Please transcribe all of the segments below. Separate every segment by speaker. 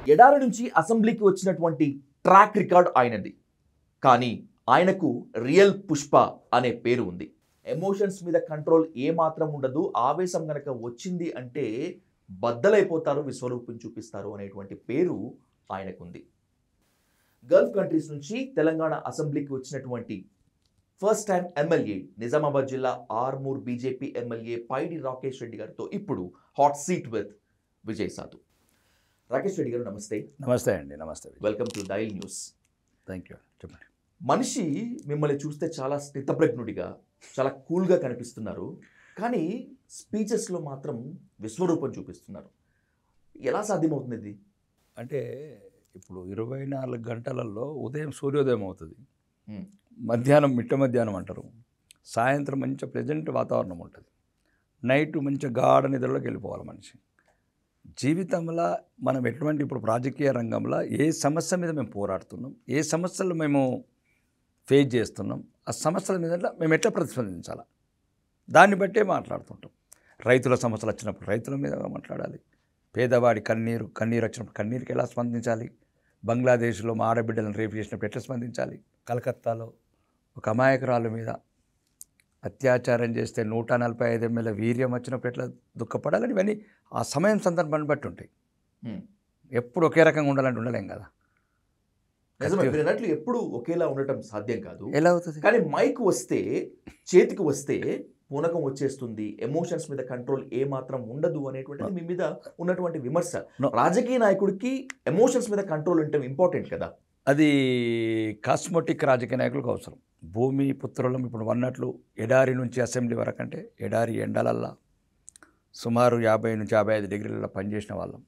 Speaker 1: ఎడారి నుంచి అసెంబ్లీకి వచ్చినటువంటి ట్రాక్ రికార్డ్ ఆయనది కానీ ఆయనకు రియల్ పుష్ప అనే పేరు ఉంది ఎమోషన్స్ మీద కంట్రోల్ ఏ మాత్రం ఉండదు ఆవేశం గనక వచ్చింది అంటే బద్దలైపోతారు విశ్వరూపం చూపిస్తారు అనేటువంటి పేరు ఆయనకుంది గల్ఫ్ కంట్రీస్ నుంచి తెలంగాణ అసెంబ్లీకి వచ్చినటువంటి ఫస్ట్ టైం ఎమ్మెల్యే నిజామాబాద్ జిల్లా ఆర్మూర్ బీజేపీ ఎమ్మెల్యే పైడి రాకేష్ రెడ్డి గారితో ఇప్పుడు హాట్ సీట్ విత్ విజయ్ సాధు రాకేష్ రెడ్డి గారు నమస్తే
Speaker 2: నమస్తే అండి నమస్తే
Speaker 1: welcome to dial news
Speaker 2: thank you చెప్పండి
Speaker 1: మనిషి మిమ్మల్ని చూస్తే చాలా స్థితప్రజ్ఞుడిగా చాలా కూల్గా కనిపిస్తున్నారు కానీ స్పీచెస్లో మాత్రం విశ్వరూపం చూపిస్తున్నారు ఎలా సాధ్యమవుతుంది ఇది
Speaker 2: అంటే ఇప్పుడు ఇరవై నాలుగు గంటలలో ఉదయం సూర్యోదయం అవుతుంది
Speaker 1: Hmm.
Speaker 2: మధ్యాహ్నం మిట్ట మధ్యాహ్నం అంటారు సాయంత్రం మంచి ప్లెజెంట్ వాతావరణం ఉంటుంది నైట్ మంచి గాఢ నిద్రలోకి వెళ్ళిపోవాలి మనిషి జీవితంలో మనం ఎటువంటి ఇప్పుడు రాజకీయ రంగంలో ఏ సమస్య మీద మేము పోరాడుతున్నాం ఏ సమస్యలు మేము ఫేస్ చేస్తున్నాం ఆ సమస్యల మీద మేము ఎట్లా ప్రతిస్పందించాలి దాన్ని బట్టే మాట్లాడుతుంటాం రైతుల సమస్యలు వచ్చినప్పుడు రైతుల మీద మాట్లాడాలి పేదవాడి కన్నీరు కన్నీరు వచ్చినప్పుడు కన్నీరుకి ఎలా స్పందించాలి బంగ్లాదేశ్లో మా ఆడబిడ్డలను రేపు చేసినప్పుడు ఎట్లా స్పందించాలి కలకత్తాలో ఒక అమాయకురాలు మీద అత్యాచారం చేస్తే నూట నలభై ఐదు ఎంఎల్ వీర్యం వచ్చినప్పుడు ఎట్లా దుఃఖపడాలని ఇవన్నీ ఆ సమయం సందర్భాన్ని బట్టి ఉంటాయి
Speaker 1: Hmm.
Speaker 2: ఎప్పుడు ఒకే రకంగా ఉండాలంటే ఉండలేం కదా
Speaker 1: నిజమే మీరు అన్నట్లు ఎప్పుడు ఒకేలా ఉండటం సాధ్యం కాదు
Speaker 2: ఎలా అవుతుంది
Speaker 1: కానీ మైక్ వస్తే చేతికి వస్తే పూనకం వచ్చేస్తుంది ఎమోషన్స్ మీద కంట్రోల్ ఏ మాత్రం ఉండదు అనేటువంటిది మీ మీద ఉన్నటువంటి విమర్శ
Speaker 2: No.
Speaker 1: రాజకీయ నాయకుడికి ఎమోషన్స్ మీద కంట్రోల్ ఉండటం ఇంపార్టెంట్ కదా
Speaker 2: అది కాస్మోటిక్ రాజకీయ నాయకులకు అవసరం భూమి పుత్రులం ఇప్పుడు అన్నట్లు ఎడారి నుంచి అసెంబ్లీ వరకు అంటే ఎడారి ఎండలల్లా సుమారు యాభై నుంచి యాభై ఐదు డిగ్రీలలో పనిచేసిన వాళ్ళం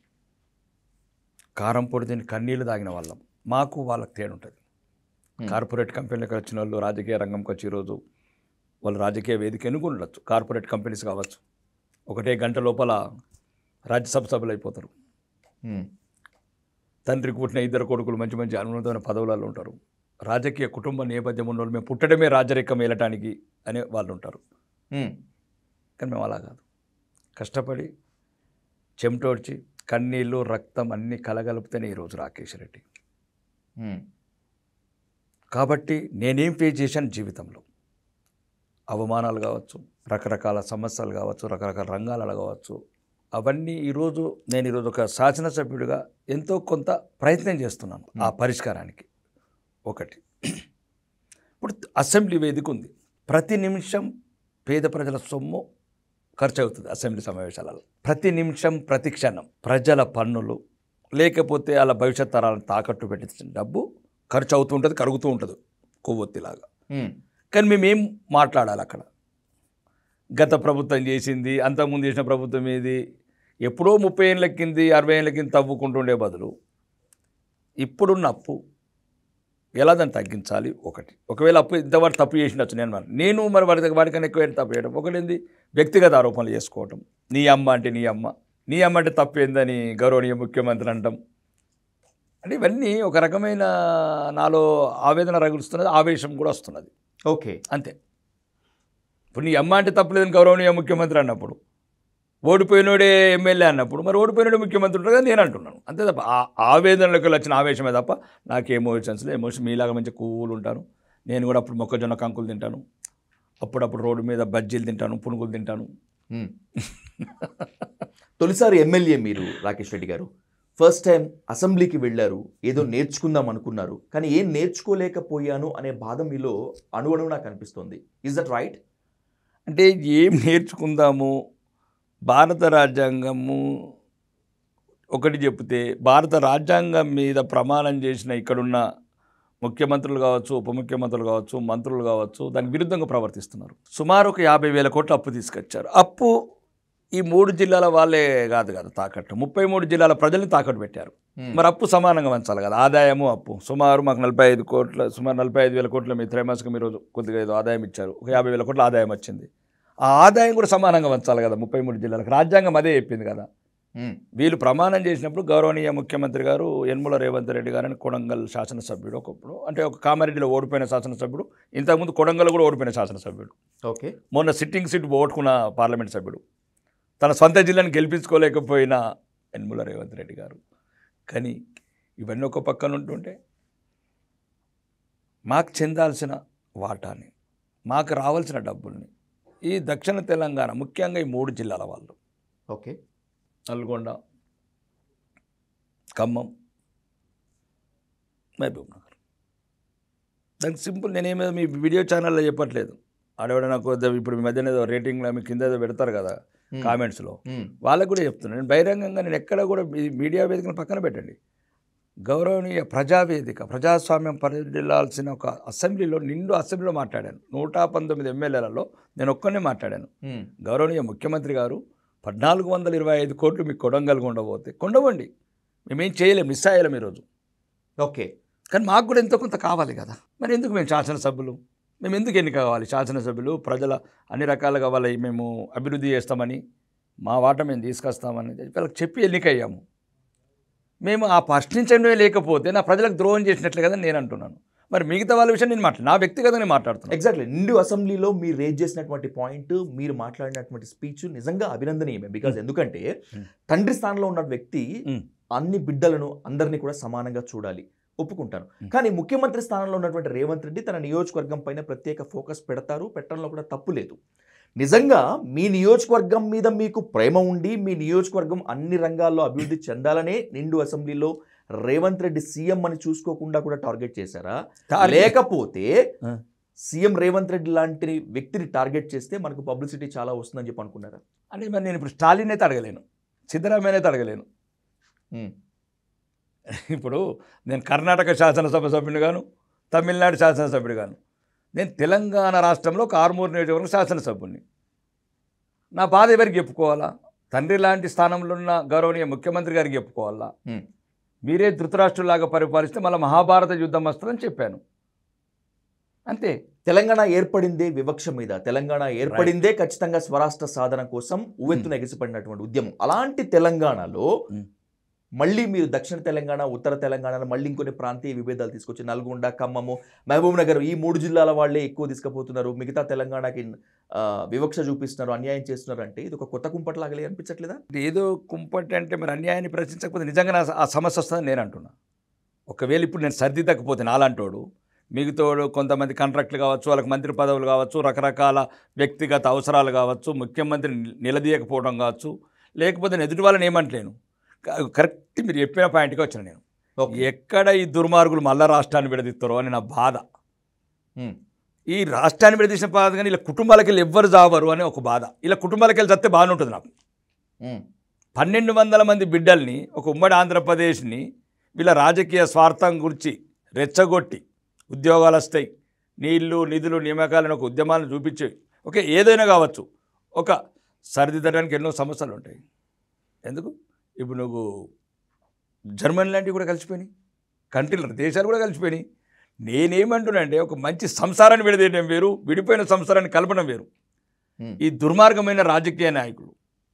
Speaker 2: కారం పొడి తిని కన్నీళ్లు తాగిన వాళ్ళం మాకు వాళ్ళకి తేడా ఉంటుంది
Speaker 1: Hmm.
Speaker 2: కార్పొరేట్ కంపెనీలకు వచ్చిన వాళ్ళు రాజకీయ రంగంకి వచ్చి ఈరోజు వాళ్ళు రాజకీయ వేదిక ఎన్నుకుని ఉండొచ్చు కార్పొరేట్ కంపెనీస్ కావచ్చు ఒకటే గంట లోపల రాజ్యసభ సభ్యులు అయిపోతారు
Speaker 1: Hmm.
Speaker 2: తండ్రికి పుట్టిన ఇద్దరు కొడుకులు మంచి మంచి అనున్నతమైన పదవులలో ఉంటారు రాజకీయ కుటుంబ నేపథ్యం ఉన్న వాళ్ళు మేము పుట్టడమే రాజరికం వెళ్ళటానికి అనే వాళ్ళు ఉంటారు
Speaker 1: Hmm.
Speaker 2: కానీ మేము అలా కాదు కష్టపడి చెమటోడ్చి కన్నీళ్ళు రక్తం అన్నీ కలగలిపితేనే ఈరోజు రాకేష్ రెడ్డి
Speaker 1: Hmm.
Speaker 2: కాబట్టి నేనేం ఫేస్ చేశాను జీవితంలో అవమానాలు కావచ్చు రకరకాల సమస్యలు కావచ్చు రకరకాల రంగాలలో కావచ్చు అవన్నీ ఈరోజు నేను ఈరోజు ఒక శాసనసభ్యుడిగా ఎంతో కొంత ప్రయత్నం చేస్తున్నాను ఆ పరిష్కారానికి ఒకటి ఇప్పుడు అసెంబ్లీ వేదిక ఉంది ప్రతి నిమిషం పేద ప్రజల సొమ్ము ఖర్చు అవుతుంది అసెంబ్లీ సమావేశాలలో ప్రతి నిమిషం ప్రతి క్షణం ప్రజల పన్నులు లేకపోతే అలా భవిష్యత్ తరాలను తాకట్టు పెట్టించిన డబ్బు ఖర్చు అవుతూ ఉంటుంది కరుగుతూ ఉంటుంది కొవ్వొత్తిలాగా
Speaker 1: Hmm.
Speaker 2: కానీ మేము ఏం మాట్లాడాలి అక్కడ గత ప్రభుత్వం చేసింది అంతకుముందు చేసిన ప్రభుత్వం ఏది ఎప్పుడో ముప్పై ఏళ్ళ కింది అరవై ఏళ్ళ కింద తవ్వుకుంటుండే బదులు ఇప్పుడున్న అప్పు ఎలా దాన్ని తగ్గించాలి ఒకటి ఒకవేళ అప్పు ఇంతవరకు తప్పు చేసినచ్చు నేను మరి నేను మరి వాడి వాడికన్నా ఎక్కువ తప్పు చేయడం ఒకటి ఏంది వ్యక్తిగత ఆరోపణలు చేసుకోవటం నీ అమ్మ అంటే నీ అమ్మ నీ అమ్మ అంటే తప్పు ఏందని గౌరవనీయ ముఖ్యమంత్రి అంటాం అంటే ఇవన్నీ ఒక రకమైన నాలో ఆవేదన రగులుస్తున్నది ఆవేశం కూడా వస్తున్నది
Speaker 1: ఓకే
Speaker 2: అంతే ఇప్పుడు నీ అమ్మ అంటే తప్పలేదని గౌరవనీయ ముఖ్యమంత్రి అన్నప్పుడు ఓడిపోయినోడే ఎమ్మెల్యే అన్నప్పుడు మరి ఓడిపోయినోడే ముఖ్యమంత్రి ఉంటాడు కదా నేను అంటున్నాను అంతే తప్ప ఆ ఆవేదనలోకి వచ్చిన ఆవేశమే తప్ప నాకు ఎమోషన్స్ ఎమోషన్ మీలాగా మంచి కూల్ ఉంటాను నేను కూడా అప్పుడు మొక్కజొన్న కంకులు తింటాను అప్పుడప్పుడు రోడ్డు మీద బజ్జీలు తింటాను పునుగులు తింటాను
Speaker 1: Hmm. తొలిసారి ఎమ్మెల్యే మీరు రాకేష్ రెడ్డి గారు ఫస్ట్ టైం అసెంబ్లీకి వెళ్ళారు ఏదో నేర్చుకుందాం అనుకున్నారు కానీ ఏం నేర్చుకోలేకపోయాను అనే బాధ మీలో అణువణువు నాకు అనిపిస్తుంది ఇస్ దట్ రైట్
Speaker 2: అంటే ఏం నేర్చుకుందాము భారత రాజ్యాంగము ఒకటి చెప్తే భారత రాజ్యాంగం మీద ప్రమాణం చేసిన ఇక్కడున్న ముఖ్యమంత్రులు కావచ్చు ఉప ముఖ్యమంత్రులు కావచ్చు మంత్రులు కావచ్చు దానికి విరుద్ధంగా ప్రవర్తిస్తున్నారు సుమారు ఒక యాభై వేల కోట్ల అప్పు తీసుకొచ్చారు అప్పు ఈ మూడు జిల్లాల వాళ్ళే కాదు కదా తాకట్టు ముప్పై మూడు జిల్లాల ప్రజల్ని తాకట్టు పెట్టారు మరి అప్పు సమానంగా పంచాలి కదా ఆదాయము అప్పు సుమారు మాకు నలభై ఐదు కోట్ల సుమారు నలభై ఐదు వేల కోట్ల మీ త్రైమాసికం మీరు కొద్దిగా ఏదో ఆదాయం ఇచ్చారు ఒక యాభై వేల కోట్ల ఆదాయం వచ్చింది ఆ ఆదాయం కూడా సమానంగా పంచాలి కదా ముప్పై మూడు జిల్లాలకు రాజ్యాంగం అదే చెప్పింది కదా
Speaker 1: Hmm.
Speaker 2: వీళ్ళు ప్రమాణం చేసినప్పుడు గౌరవనీయ ముఖ్యమంత్రి గారు యనమల రేవంత్ రెడ్డి గారని కొడంగల్ శాసనసభ్యుడు ఒకప్పుడు అంటే ఒక కామారెడ్డిలో ఓడిపోయిన శాసనసభ్యుడు ఇంతకుముందు కొడంగల్ కూడా ఓడిపోయిన శాసనసభ్యుడు
Speaker 1: ఓకే
Speaker 2: మొన్న సిట్టింగ్ సీట్ ఓటుకున్న పార్లమెంట్ సభ్యుడు తన సొంత జిల్లాను గెలిపించుకోలేకపోయిన యనమల రేవంత్ రెడ్డి గారు కానీ ఇవన్నీ ఒక పక్కన ఉంటుంటే మాకు చెందాల్సిన వాటాని మాకు రావాల్సిన డబ్బుల్ని ఈ దక్షిణ తెలంగాణ ముఖ్యంగా ఈ మూడు జిల్లాల వాళ్ళు
Speaker 1: ఓకే
Speaker 2: నల్గొండ ఖమ్మం మహబూబ్ నగర్ దానికి సింపుల్ నేనేమో మీ వీడియో ఛానల్లో చెప్పట్లేదు ఆడవాడ నాకు వద్ద- ఇప్పుడు మీ మధ్యన ఏదో రేటింగ్లో మీ కింద ఏదో పెడతారు కదా
Speaker 1: Hmm.
Speaker 2: కామెంట్స్లో
Speaker 1: Hmm.
Speaker 2: వాళ్ళకు కూడా చెప్తున్నాను నేను బహిరంగంగా నేను ఎక్కడ కూడా ఈ మీడియా వేదికను పక్కన పెట్టండి గౌరవనీయ ప్రజావేదిక ప్రజాస్వామ్యం పరిధిల్లాల్సిన ఒక అసెంబ్లీలో నిండు అసెంబ్లీలో మాట్లాడాను నూట పంతొమ్మిది ఎమ్మెల్యేలలో నేను ఒక్కనే మాట్లాడాను
Speaker 1: Hmm.
Speaker 2: గౌరవనీయ ముఖ్యమంత్రి గారు పద్నాలుగు వందల ఇరవై ఐదు కోట్లు మీకు కొడంగల్ ఉండబోతే కొండవండి మేమేం చేయలేం మిస్ అయ్యలేం ఈరోజు
Speaker 1: ఓకే
Speaker 2: కానీ మాకు కూడా ఎంతో కొంత కావాలి కదా మరి ఎందుకు మేము శాసనసభ్యులు మేము ఎందుకు ఎన్నిక కావాలి శాసనసభ్యులు ప్రజల అన్ని రకాలుగా వాళ్ళ మేము అభివృద్ధి చేస్తామని మా వాట మేము తీసుకొస్తామని వాళ్ళకి చెప్పి ఎన్నికయ్యాము మేము ఆ ప్రశ్నించడమే లేకపోతే నా ప్రజలకు ద్రోహం చేసినట్లే కదా నేను అంటున్నాను మరి మిగతా వాళ్ళ విషయం నేను మాట్లా నా వ్యక్తిగతంగా నేను మాట్లాడుతున్నాను
Speaker 1: ఎగ్జాక్ట్లీ నిండు అసెంబ్లీలో మీరు రేజ్ చేసినటువంటి పాయింట్ మీరు మాట్లాడినటువంటి స్పీచ్ నిజంగా అభినందనీయమే బికాజ్ ఎందుకంటే
Speaker 2: Hmm.
Speaker 1: తండ్రి స్థానంలో ఉన్న వ్యక్తి
Speaker 2: Hmm.
Speaker 1: అన్ని బిడ్డలను అందరినీ కూడా సమానంగా చూడాలి ఒప్పుకుంటాను
Speaker 2: Hmm.
Speaker 1: కానీ ముఖ్యమంత్రి స్థానంలో ఉన్నటువంటి రేవంత్ రెడ్డి తన నియోజకవర్గం పైన ప్రత్యేక ఫోకస్ పెడతారు పెట్టడంలో కూడా తప్పు లేదు నిజంగా మీ నియోజకవర్గం మీద మీకు ప్రేమ ఉండి మీ నియోజకవర్గం అన్ని రంగాల్లో అభివృద్ధి చెందాలనే నిండు అసెంబ్లీలో రేవంత్ రెడ్డి సీఎం అని చూసుకోకుండా కూడా టార్గెట్ చేశారా లేకపోతే
Speaker 2: ఆ.
Speaker 1: సీఎం రేవంత్ రెడ్డి లాంటి వ్యక్తిని టార్గెట్ చేస్తే మనకు పబ్లిసిటీ చాలా వస్తుందని చెప్పి అనుకున్నారా
Speaker 2: అంటే మరి నేను ఇప్పుడు స్టాలిన్ అయితే అడగలేను సిద్ధరామయ్య అయితే అడగలేను
Speaker 1: Hmm.
Speaker 2: ఇప్పుడు నేను కర్ణాటక శాసనసభ సభ్యుని గాను తమిళనాడు శాసనసభ్యుడు గాను నేను తెలంగాణ రాష్ట్రంలో ఒక ఆరుమూరు నియోజకవర్గం శాసనసభ్యుని నా బాధ ఎవరికి చెప్పుకోవాలా తండ్రి లాంటి స్థానంలో ఉన్న గౌరవనీయ ముఖ్యమంత్రి గారికి చెప్పుకోవాలా
Speaker 1: Hmm.
Speaker 2: మీరే ధృతరాష్ట్రులాగా పరిపాలిస్తే మళ్ళీ మహాభారత యుద్ధం వస్తుందని చెప్పాను అంతే
Speaker 1: తెలంగాణ ఏర్పడిందే వివక్ష మీద తెలంగాణ ఏర్పడిందే ఖచ్చితంగా స్వరాష్ట్ర సాధన కోసం ఉవ్వెత్తున ఎగిసిపడినటువంటి ఉద్యమం అలాంటి తెలంగాణలో
Speaker 2: Hmm.
Speaker 1: మళ్ళీ మీరు దక్షిణ తెలంగాణ ఉత్తర తెలంగాణ మళ్ళీ ఇంకొన్ని ప్రాంతీయ విభేదాలు తీసుకొచ్చి నల్గొండ ఖమ్మము మహబూబ్ నగర్ ఈ మూడు జిల్లాల వాళ్ళే ఎక్కువ తీసుకుపోతున్నారు మిగతా తెలంగాణకి ఆ, వివక్ష చూపిస్తున్నారు అన్యాయం చేస్తున్నారు అంటే ఇది ఒక కొత్త కుంపట్లాగలే అనిపించట్లేదా
Speaker 2: అంటే ఏదో కుంపటి అంటే మరి అన్యాయాన్ని ప్రశ్నించకపోతే నిజంగా నా ఆ సమస్య వస్తుందని నేను అంటున్నా ఒకవేళ ఇప్పుడు నేను సర్దిద్దకపోతే నాలంటోడు మిగతాడు కొంతమంది కాంట్రాక్టులు కావచ్చు వాళ్ళకి మంత్రి పదవులు కావచ్చు రకరకాల వ్యక్తిగత అవసరాలు కావచ్చు ముఖ్యమంత్రి నిలదీయకపోవడం కావచ్చు లేకపోతే నేను ఎదుటి వాళ్ళని ఏమంటలేను క- కరెక్ట్ మీరు చెప్పిన పాయింట్కి వచ్చిన నేను
Speaker 1: ఓకే
Speaker 2: ఎక్కడ ఈ దుర్మార్గులు మళ్ళా రాష్ట్రాన్ని విడదీస్తారో అని నా బాధ
Speaker 1: Hmm.
Speaker 2: ఈ రాష్ట్రాన్ని విడదీసిన బాధ కానీ ఇలా కుటుంబాలకి వెళ్ళి ఎవ్వరు జావరు అని ఒక బాధ ఇలా కుటుంబాలకి వెళ్ళి చస్తే బాగానే ఉంటుంది నాకు
Speaker 1: Hmm.
Speaker 2: పన్నెండు వందల మంది బిడ్డల్ని ఒక ఉమ్మడి ఆంధ్రప్రదేశ్ని వీళ్ళ రాజకీయ స్వార్థం గురించి రెచ్చగొట్టి ఉద్యోగాలు వస్తాయి నీళ్లు నిధులు నియామకాలను ఒక ఉద్యమాలను చూపించే ఓకే ఏదైనా కావచ్చు ఒక సరిదిద్దడానికి ఎన్నో సమస్యలు ఉంటాయి ఎందుకు ఇప్పుడు నువ్వు జర్మనీ లాంటివి కూడా కలిసిపోయినాయి కంట్రీలు దేశాలు కూడా కలిసిపోయినాయి నేనేమంటున్నా అంటే ఒక మంచి సంసారాన్ని విడదీయడం వేరు విడిపోయిన సంసారాన్ని కలపడం వేరు
Speaker 1: Hmm.
Speaker 2: ఈ దుర్మార్గమైన రాజకీయ నాయకులు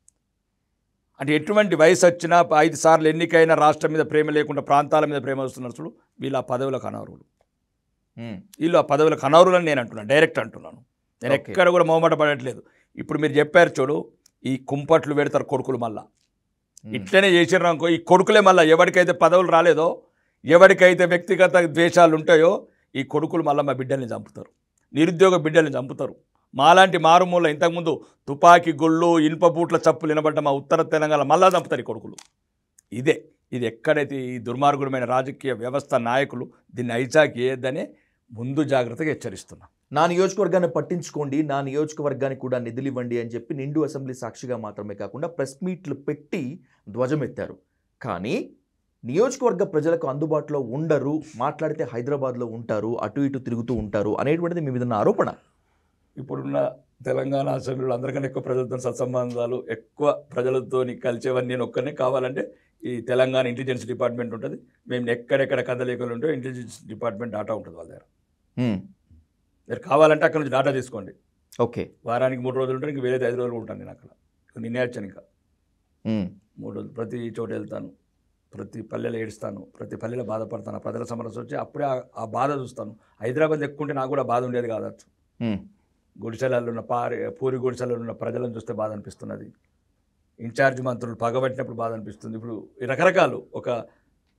Speaker 2: అంటే ఎటువంటి వయసు వచ్చినా ఐదు సార్లు ఎన్నికైన రాష్ట్రం మీద ప్రేమ లేకుండా ప్రాంతాల మీద ప్రేమ వస్తున్నారు చూడు వీళ్ళు ఆ పదవులకు అనర్హులు
Speaker 1: Hmm.
Speaker 2: వీళ్ళు ఆ పదవులకు అనర్హులు అని నేను అంటున్నాను డైరెక్ట్ అంటున్నాను నేను
Speaker 1: Okay.
Speaker 2: ఎక్కడ కూడా మొహమాట పడట్లేదు ఇప్పుడు మీరు చెప్పారు చూడు ఈ కుంపట్లు పెడతారు కొడుకులు మళ్ళా
Speaker 1: Hmm.
Speaker 2: ఇట్లనే చేసిర్రు అనుకో ఈ కొడుకులే మళ్ళీ ఎవరికైతే పదవులు రాలేదో ఎవరికైతే వ్యక్తిగత ద్వేషాలు ఉంటాయో ఈ కొడుకులు మళ్ళీ మా బిడ్డల్ని చంపుతారు నిరుద్యోగ బిడ్డల్ని చంపుతారు మాలాంటి మారుమూల ఇంతకుముందు తుపాకీ గుళ్ళు ఇనుప బూట్ల చప్పులు వినబడ్డ మా ఉత్తర తెలంగాణ మళ్ళా చంపుతారు ఈ కొడుకులు ఇదే ఇది ఎక్కడైతే ఈ దుర్మార్గుడమైన రాజకీయ వ్యవస్థ నాయకులు దీన్ని ఐజాక్ చేయొద్దనే ముందు జాగ్రత్తగా హెచ్చరిస్తున్నా
Speaker 1: నా నియోజకవర్గాన్ని పట్టించుకోండి నా నియోజకవర్గానికి కూడా నిధులు ఇవ్వండి అని చెప్పి నిండు అసెంబ్లీ సాక్షిగా మాత్రమే కాకుండా ప్రెస్ మీట్లు పెట్టి ధ్వజమెత్తారు కానీ నియోజకవర్గ ప్రజలకు అందుబాటులో ఉండరు మాట్లాడితే హైదరాబాద్లో ఉంటారు అటు ఇటు తిరుగుతూ ఉంటారు అనేటువంటిది మీ మీద ఉన్న ఆరోపణ
Speaker 2: ఇప్పుడున్న తెలంగాణ అసెంబ్లీలో అందరికన్నా ఎక్కువ ప్రజలతో సత్సంబంధాలు ఎక్కువ ప్రజలతో కలిసేవన్నీ నేను ఒక్కనే కావాలంటే ఈ తెలంగాణ ఇంటెలిజెన్స్ డిపార్ట్మెంట్ ఉంటుంది మేము ఎక్కడెక్కడ కదలికలు ఉంటాయో ఇంటెలిజెన్స్ డిపార్ట్మెంట్ డాటా ఉంటుంది వాళ్ళ దగ్గర మీరు కావాలంటే అక్కడ నుంచి డాటా తీసుకోండి
Speaker 1: ఓకే
Speaker 2: వారానికి మూడు రోజులు ఉంటాను ఇంక వేరే ఐదు రోజులు ఉంటాను నేను అక్కడ నిన్నే వచ్చాను ఇంకా మూడు రోజులు ప్రతి చోట వెళ్తాను ప్రతి పల్లెలో ఏడుస్తాను ప్రతి పల్లెలో బాధపడతాను ఆ ప్రజల సమస్య వచ్చి అప్పుడే ఆ- ఆ బాధ చూస్తాను హైదరాబాద్ ఎక్కుంటే నాకు కూడా బాధ ఉండేది కాదచ్చు గుడిసెలలో ఉన్న పారి పూరి గుడిసెలలో ఉన్న ప్రజలను చూస్తే బాధ అనిపిస్తున్నది ఇన్ఛార్జ్ మంత్రులు పగబట్టినప్పుడు బాధ అనిపిస్తుంది ఇప్పుడు ఈ రకరకాలు ఒక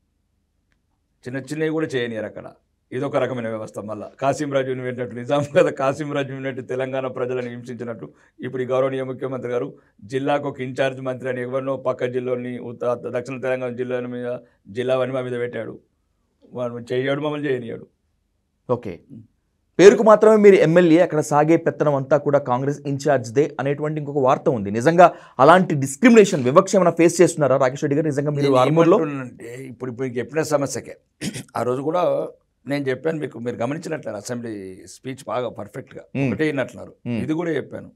Speaker 2: చిన్న చిన్నవి కూడా చేయనియరు అక్కడ ఇదొక రకమైన వ్యవస్థ మళ్ళీ కాసింరాజు విన్నట్టు నిజాం కదా కాసింరాజు విన్నట్టు తెలంగాణ ప్రజలను హింసించినట్టు ఇప్పుడు ఈ గౌరవనీయ ముఖ్యమంత్రి గారు జిల్లాకు ఒక ఇన్ఛార్జ్ మంత్రి అని ఎవరినో పక్క జిల్లాని ఉత్త దక్షిణ తెలంగాణ జిల్లా మీద జిల్లా వనిమా మీద పెట్టాడు వాడు చేయడు మమ్మల్ని చేయనియాడు
Speaker 1: ఓకే పేరుకు మాత్రమే మీరు ఎమ్మెల్యే అక్కడ సాగే పెత్తనం అంతా కూడా కాంగ్రెస్ ఇన్ఛార్జ్దే అనేటువంటి ఇంకొక వార్త ఉంది నిజంగా అలాంటి డిస్క్రిమినేషన్ వివక్ష ఏమైనా ఫేస్ చేస్తున్నారా రాకేష్ రెడ్డి గారు నిజంగా మీరు
Speaker 2: నేను
Speaker 1: ఆర్మూర్లో
Speaker 2: ఏమంటున్నానంటే ఇప్పుడు ఇప్పుడు మీకు చెప్పిన సమస్యకే ఆ రోజు కూడా నేను చెప్పాను మీకు మీరు గమనించినట్లే అసెంబ్లీ స్పీచ్ బాగా పర్ఫెక్ట్గా
Speaker 1: మ్మ్.
Speaker 2: ఒకటే విన్నట్లున్నారు
Speaker 1: మ్మ్.
Speaker 2: ఇది కూడా చెప్పాను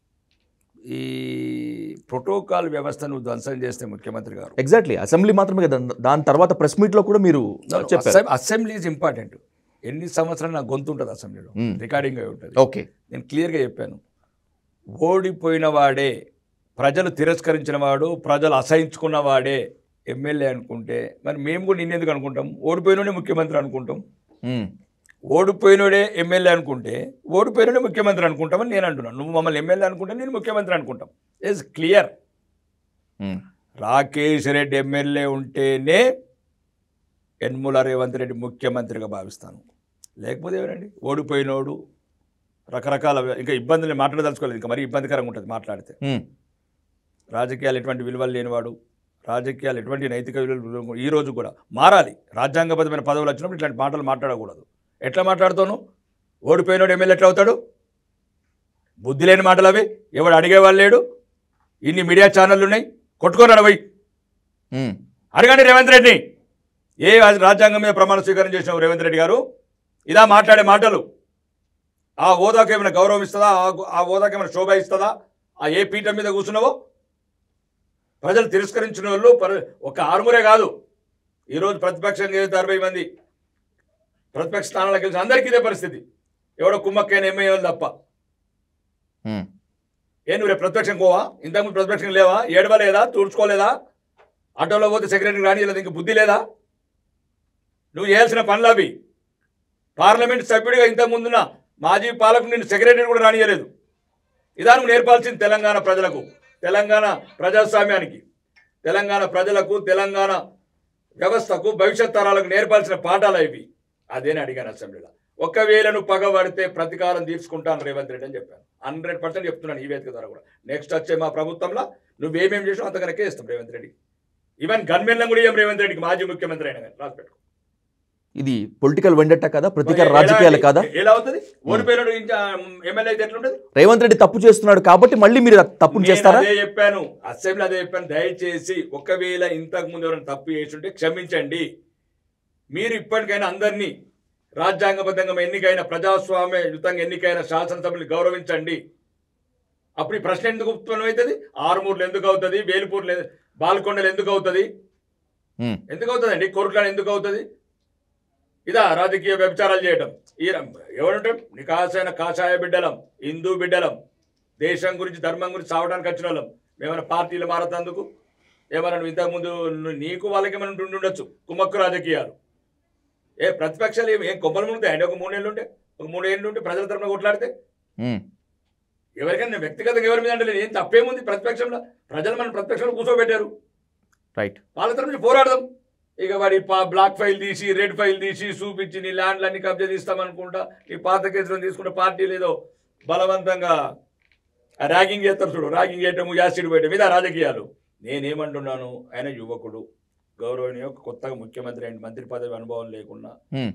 Speaker 2: ఈ ప్రోటోకాల్ వ్యవస్థను ధ్వంసం చేస్తే ముఖ్యమంత్రి గారు
Speaker 1: ఎగ్జాక్ట్లీ అసెంబ్లీ మాత్రమే కదా దాని తర్వాత ప్రెస్ మీట్లో కూడా మీరు చెప్పారు
Speaker 2: అసెం- అసెంబ్లీ ఈజ్ ఇంపార్టెంట్ ఎన్ని సంవత్సరాలు నా గొంతు ఉంటుంది అసెంబ్లీలో
Speaker 1: మ్మ్.
Speaker 2: రికార్డింగ్ అయి ఉంటుంది
Speaker 1: ఓకే
Speaker 2: నేను క్లియర్గా చెప్పాను ఓడిపోయిన వాడే ప్రజలు తిరస్కరించిన వాడు ప్రజలు అసహించుకున్న వాడే ఎమ్మెల్యే అనుకుంటే మరి మేము కూడా నిన్నెందుకు అనుకుంటాం ఓడిపోయినోడే ముఖ్యమంత్రి అనుకుంటాం
Speaker 1: మ్మ్.
Speaker 2: ఓడిపోయినోడే ఎమ్మెల్యే అనుకుంటే ఓడిపోయినోడే ముఖ్యమంత్రి అనుకుంటామని నేను అంటున్నాను నువ్వు మమ్మల్ని ఎమ్మెల్యే అనుకుంటే నేను ముఖ్యమంత్రి అనుకుంటాం ఇస్ క్లియర్
Speaker 1: మ్మ్.
Speaker 2: రాకేష్ రెడ్డి ఎమ్మెల్యే ఉంటేనే యన్ముల రేవంత్ రెడ్డి ముఖ్యమంత్రిగా భావిస్తాను లేకపోతే ఎవరండి ఓడిపోయినోడు రకరకాల ఇంకా ఇబ్బందులు నేను మాట్లాడదలుచుకోలేదు ఇంకా మరీ ఇబ్బందికరంగా ఉంటుంది మాట్లాడితే
Speaker 1: మ్మ్.
Speaker 2: రాజకీయాలు ఎటువంటి విలువలు లేనివాడు రాజకీయాలు ఎటువంటి నైతిక విలువలు ఈ రోజు కూడా మారాలి రాజ్యాంగబద్ధమైన పదవులు వచ్చినప్పుడు ఇట్లాంటి మాటలు మాట్లాడకూడదు ఎట్లా మాట్లాడుతాను ఓడిపోయినోడు ఎమ్మెల్యే ఎట్లా అవుతాడు బుద్ధి లేని మాటలు అవి ఎవడు అడిగేవాళ్ళు లేడు ఇన్ని మీడియా ఛానళ్ళు ఉన్నాయి కొట్టుకొని అడవై
Speaker 1: మ్మ్.
Speaker 2: అడగండి రేవంత్ రెడ్డిని ఏ రాజ్యాంగం మీద ప్రమాణ స్వీకారం చేసినావు రేవంత్ రెడ్డి గారు ఇదా మాట్లాడే మాటలు ఆ హోదాకు ఏమైనా గౌరవం ఇస్తుందా ఆ గు- ఆ హోదాకు ఏమైనా శోభ ఇస్తుందా ఆ ఏ పీఠం మీద కూర్చున్నావో ప్రజలు తిరస్కరించిన వాళ్ళు పర- ఒక ఆరుమురే కాదు ఈరోజు ప్రతిపక్షంగా ఏదైతే అరవై మంది ప్రతిపక్ష స్థానాలకు గెలిచిన అందరికీ ఇదే పరిస్థితి ఎవడో కుమ్మక్కైన ఎమ్మెల్యేలు తప్ప
Speaker 1: మ్మ్.
Speaker 2: ఏ నువ్వు రేపు ప్రతిపక్షం పోవా ఇంతకుముందు ప్రతిపక్షం లేవా ఏడవలేదా తుడుచుకోలేదా ఆటోలో పోతే సెక్రటరీ రానియలేదు ఇంక బుద్ధి లేదా నువ్వు చేయాల్సిన పనులు అవి పార్లమెంట్ సభ్యుడిగా ఇంతకుముందున్న మాజీ పాలకుడు నిన్ను సెక్రటరీ కూడా రానియలేదు ఇదా నువ్వు నేర్పాల్సింది తెలంగాణ ప్రజలకు తెలంగాణ ప్రజాస్వామ్యానికి తెలంగాణ ప్రజలకు తెలంగాణ వ్యవస్థకు భవిష్యత్ తరాలకు నేర్పాల్సిన పాఠాలు ఇవి అదేని అడిగాను అసెంబ్లీలో ఒకవేళ నువ్వు పగబడితే ప్రతీకారం తీర్చుకుంటాను రేవంత్ రెడ్డి అని చెప్పాను హండ్రెడ్ పర్సెంట్ చెప్తున్నాను ఈ వేదిక ద్వారా కూడా నెక్స్ట్ వచ్చే మా ప్రభుత్వంలో నువ్వేమేం చేసావు అంతకనకే ఇస్తాం రేవంత్ రెడ్డి ఈవెన్ గన్మెన్లను కూడా ఇవ్వం రేవంత్ రెడ్డికి మాజీ ముఖ్యమంత్రి అయిన కానీ రాసి పెట్టుకో
Speaker 1: ఇది పొలిటికల్ వెండట కదా ప్రతీకార
Speaker 2: ఎలా-
Speaker 1: రాజకీయాలు కాదా
Speaker 2: ఎలా అవుతుంది ఓడిపోయినాడు ఇంకా ఎమ్మెల్యే అయితే ఎట్లుంటది
Speaker 1: రేవంత్ రెడ్డి తప్పు చేస్తున్నాడు కాబట్టి మళ్ళీ మీరు తప్పును
Speaker 2: నేను
Speaker 1: చేస్తారా
Speaker 2: అదే చెప్పాను అసెంబ్లీ అదే చెప్పాను దయచేసి ఒకవేళ ఇంతకు ముందు ఎవరైనా తప్పు చేస్తుంటే క్షమించండి మీరు ఇప్పటికైనా అందరినీ రాజ్యాంగబద్ధంగా ఎన్నికైన ప్రజాస్వామ్య యుతంగా ఎన్నికైన శాసనసభ్యులు గౌరవించండి అప్పుడు ఈ ప్రశ్న ఎందుకు ఉత్పన్నమవుతుంది ఆరుమూర్లు ఎందుకు అవుతుంది వేలుపూర్లు ఎ- బాల్కొండలు ఎందుకు అవుతుంది
Speaker 1: మ్మ్.
Speaker 2: ఎందుకు అవుతుందండి కోరుట్లాడు ఎందుకు అవుతుంది ఇదా రాజకీయ వ్యభిచారాలు చేయటం ఈ ఎవరుంటాం నికాసైన కాషాయ బిడ్డలం హిందూ బిడ్డలం దేశం గురించి ధర్మం గురించి సావడానికి వచ్చిన వాళ్ళం మేమైనా పార్టీలు మారతందుకు ఏమైనా నువ్వు ఇంతకుముందు ను- నీకు వాళ్ళకి ఏమైనా ఉండి ఉండొచ్చు కుమ్మక్కు రాజకీయాలు ఏ ప్రతిపక్షాలు ఏం ఏం కొమ్మలు ఉంటాయండి ఒక మూడేళ్ళు ఉంటే ఒక మూడేళ్ళు ఉంటే ప్రజల తరఫున కొట్లాడితే
Speaker 1: మ్మ్.
Speaker 2: ఎవరికైనా వ్యక్తిగతంగా ఎవరి మీద అంటే ఏం తప్పేముంది ప్రతిపక్షంలో ప్రజలు మన ప్రతిపక్షంలో కూర్చోబెట్టారు
Speaker 1: రైట్
Speaker 2: వాళ్ళ తరఫు నుంచి పోరాడదాం ఇక వాడి పా బ్లాక్ ఫైల్ తీసి రెడ్ ఫైల్ తీసి చూపించి నీ ల్యాండ్లన్నీ కబ్జా తీస్తామనుకుంటా నీ పాత కేసులను తీసుకుంటే పార్టీలు ఏదో బలవంతంగా ర్యాగింగ్ చేస్తారు చూడు ర్యాగింగ్ చేయటము యాసిడ్ వేయటం ఇదా రాజకీయాలు నేనేమంటున్నాను ఆయన యువకుడు గౌరవనీయ కొత్తగా ముఖ్యమంత్రి అయిన మంత్రి పదవి అనుభవం లేకుండా
Speaker 1: మ్మ్.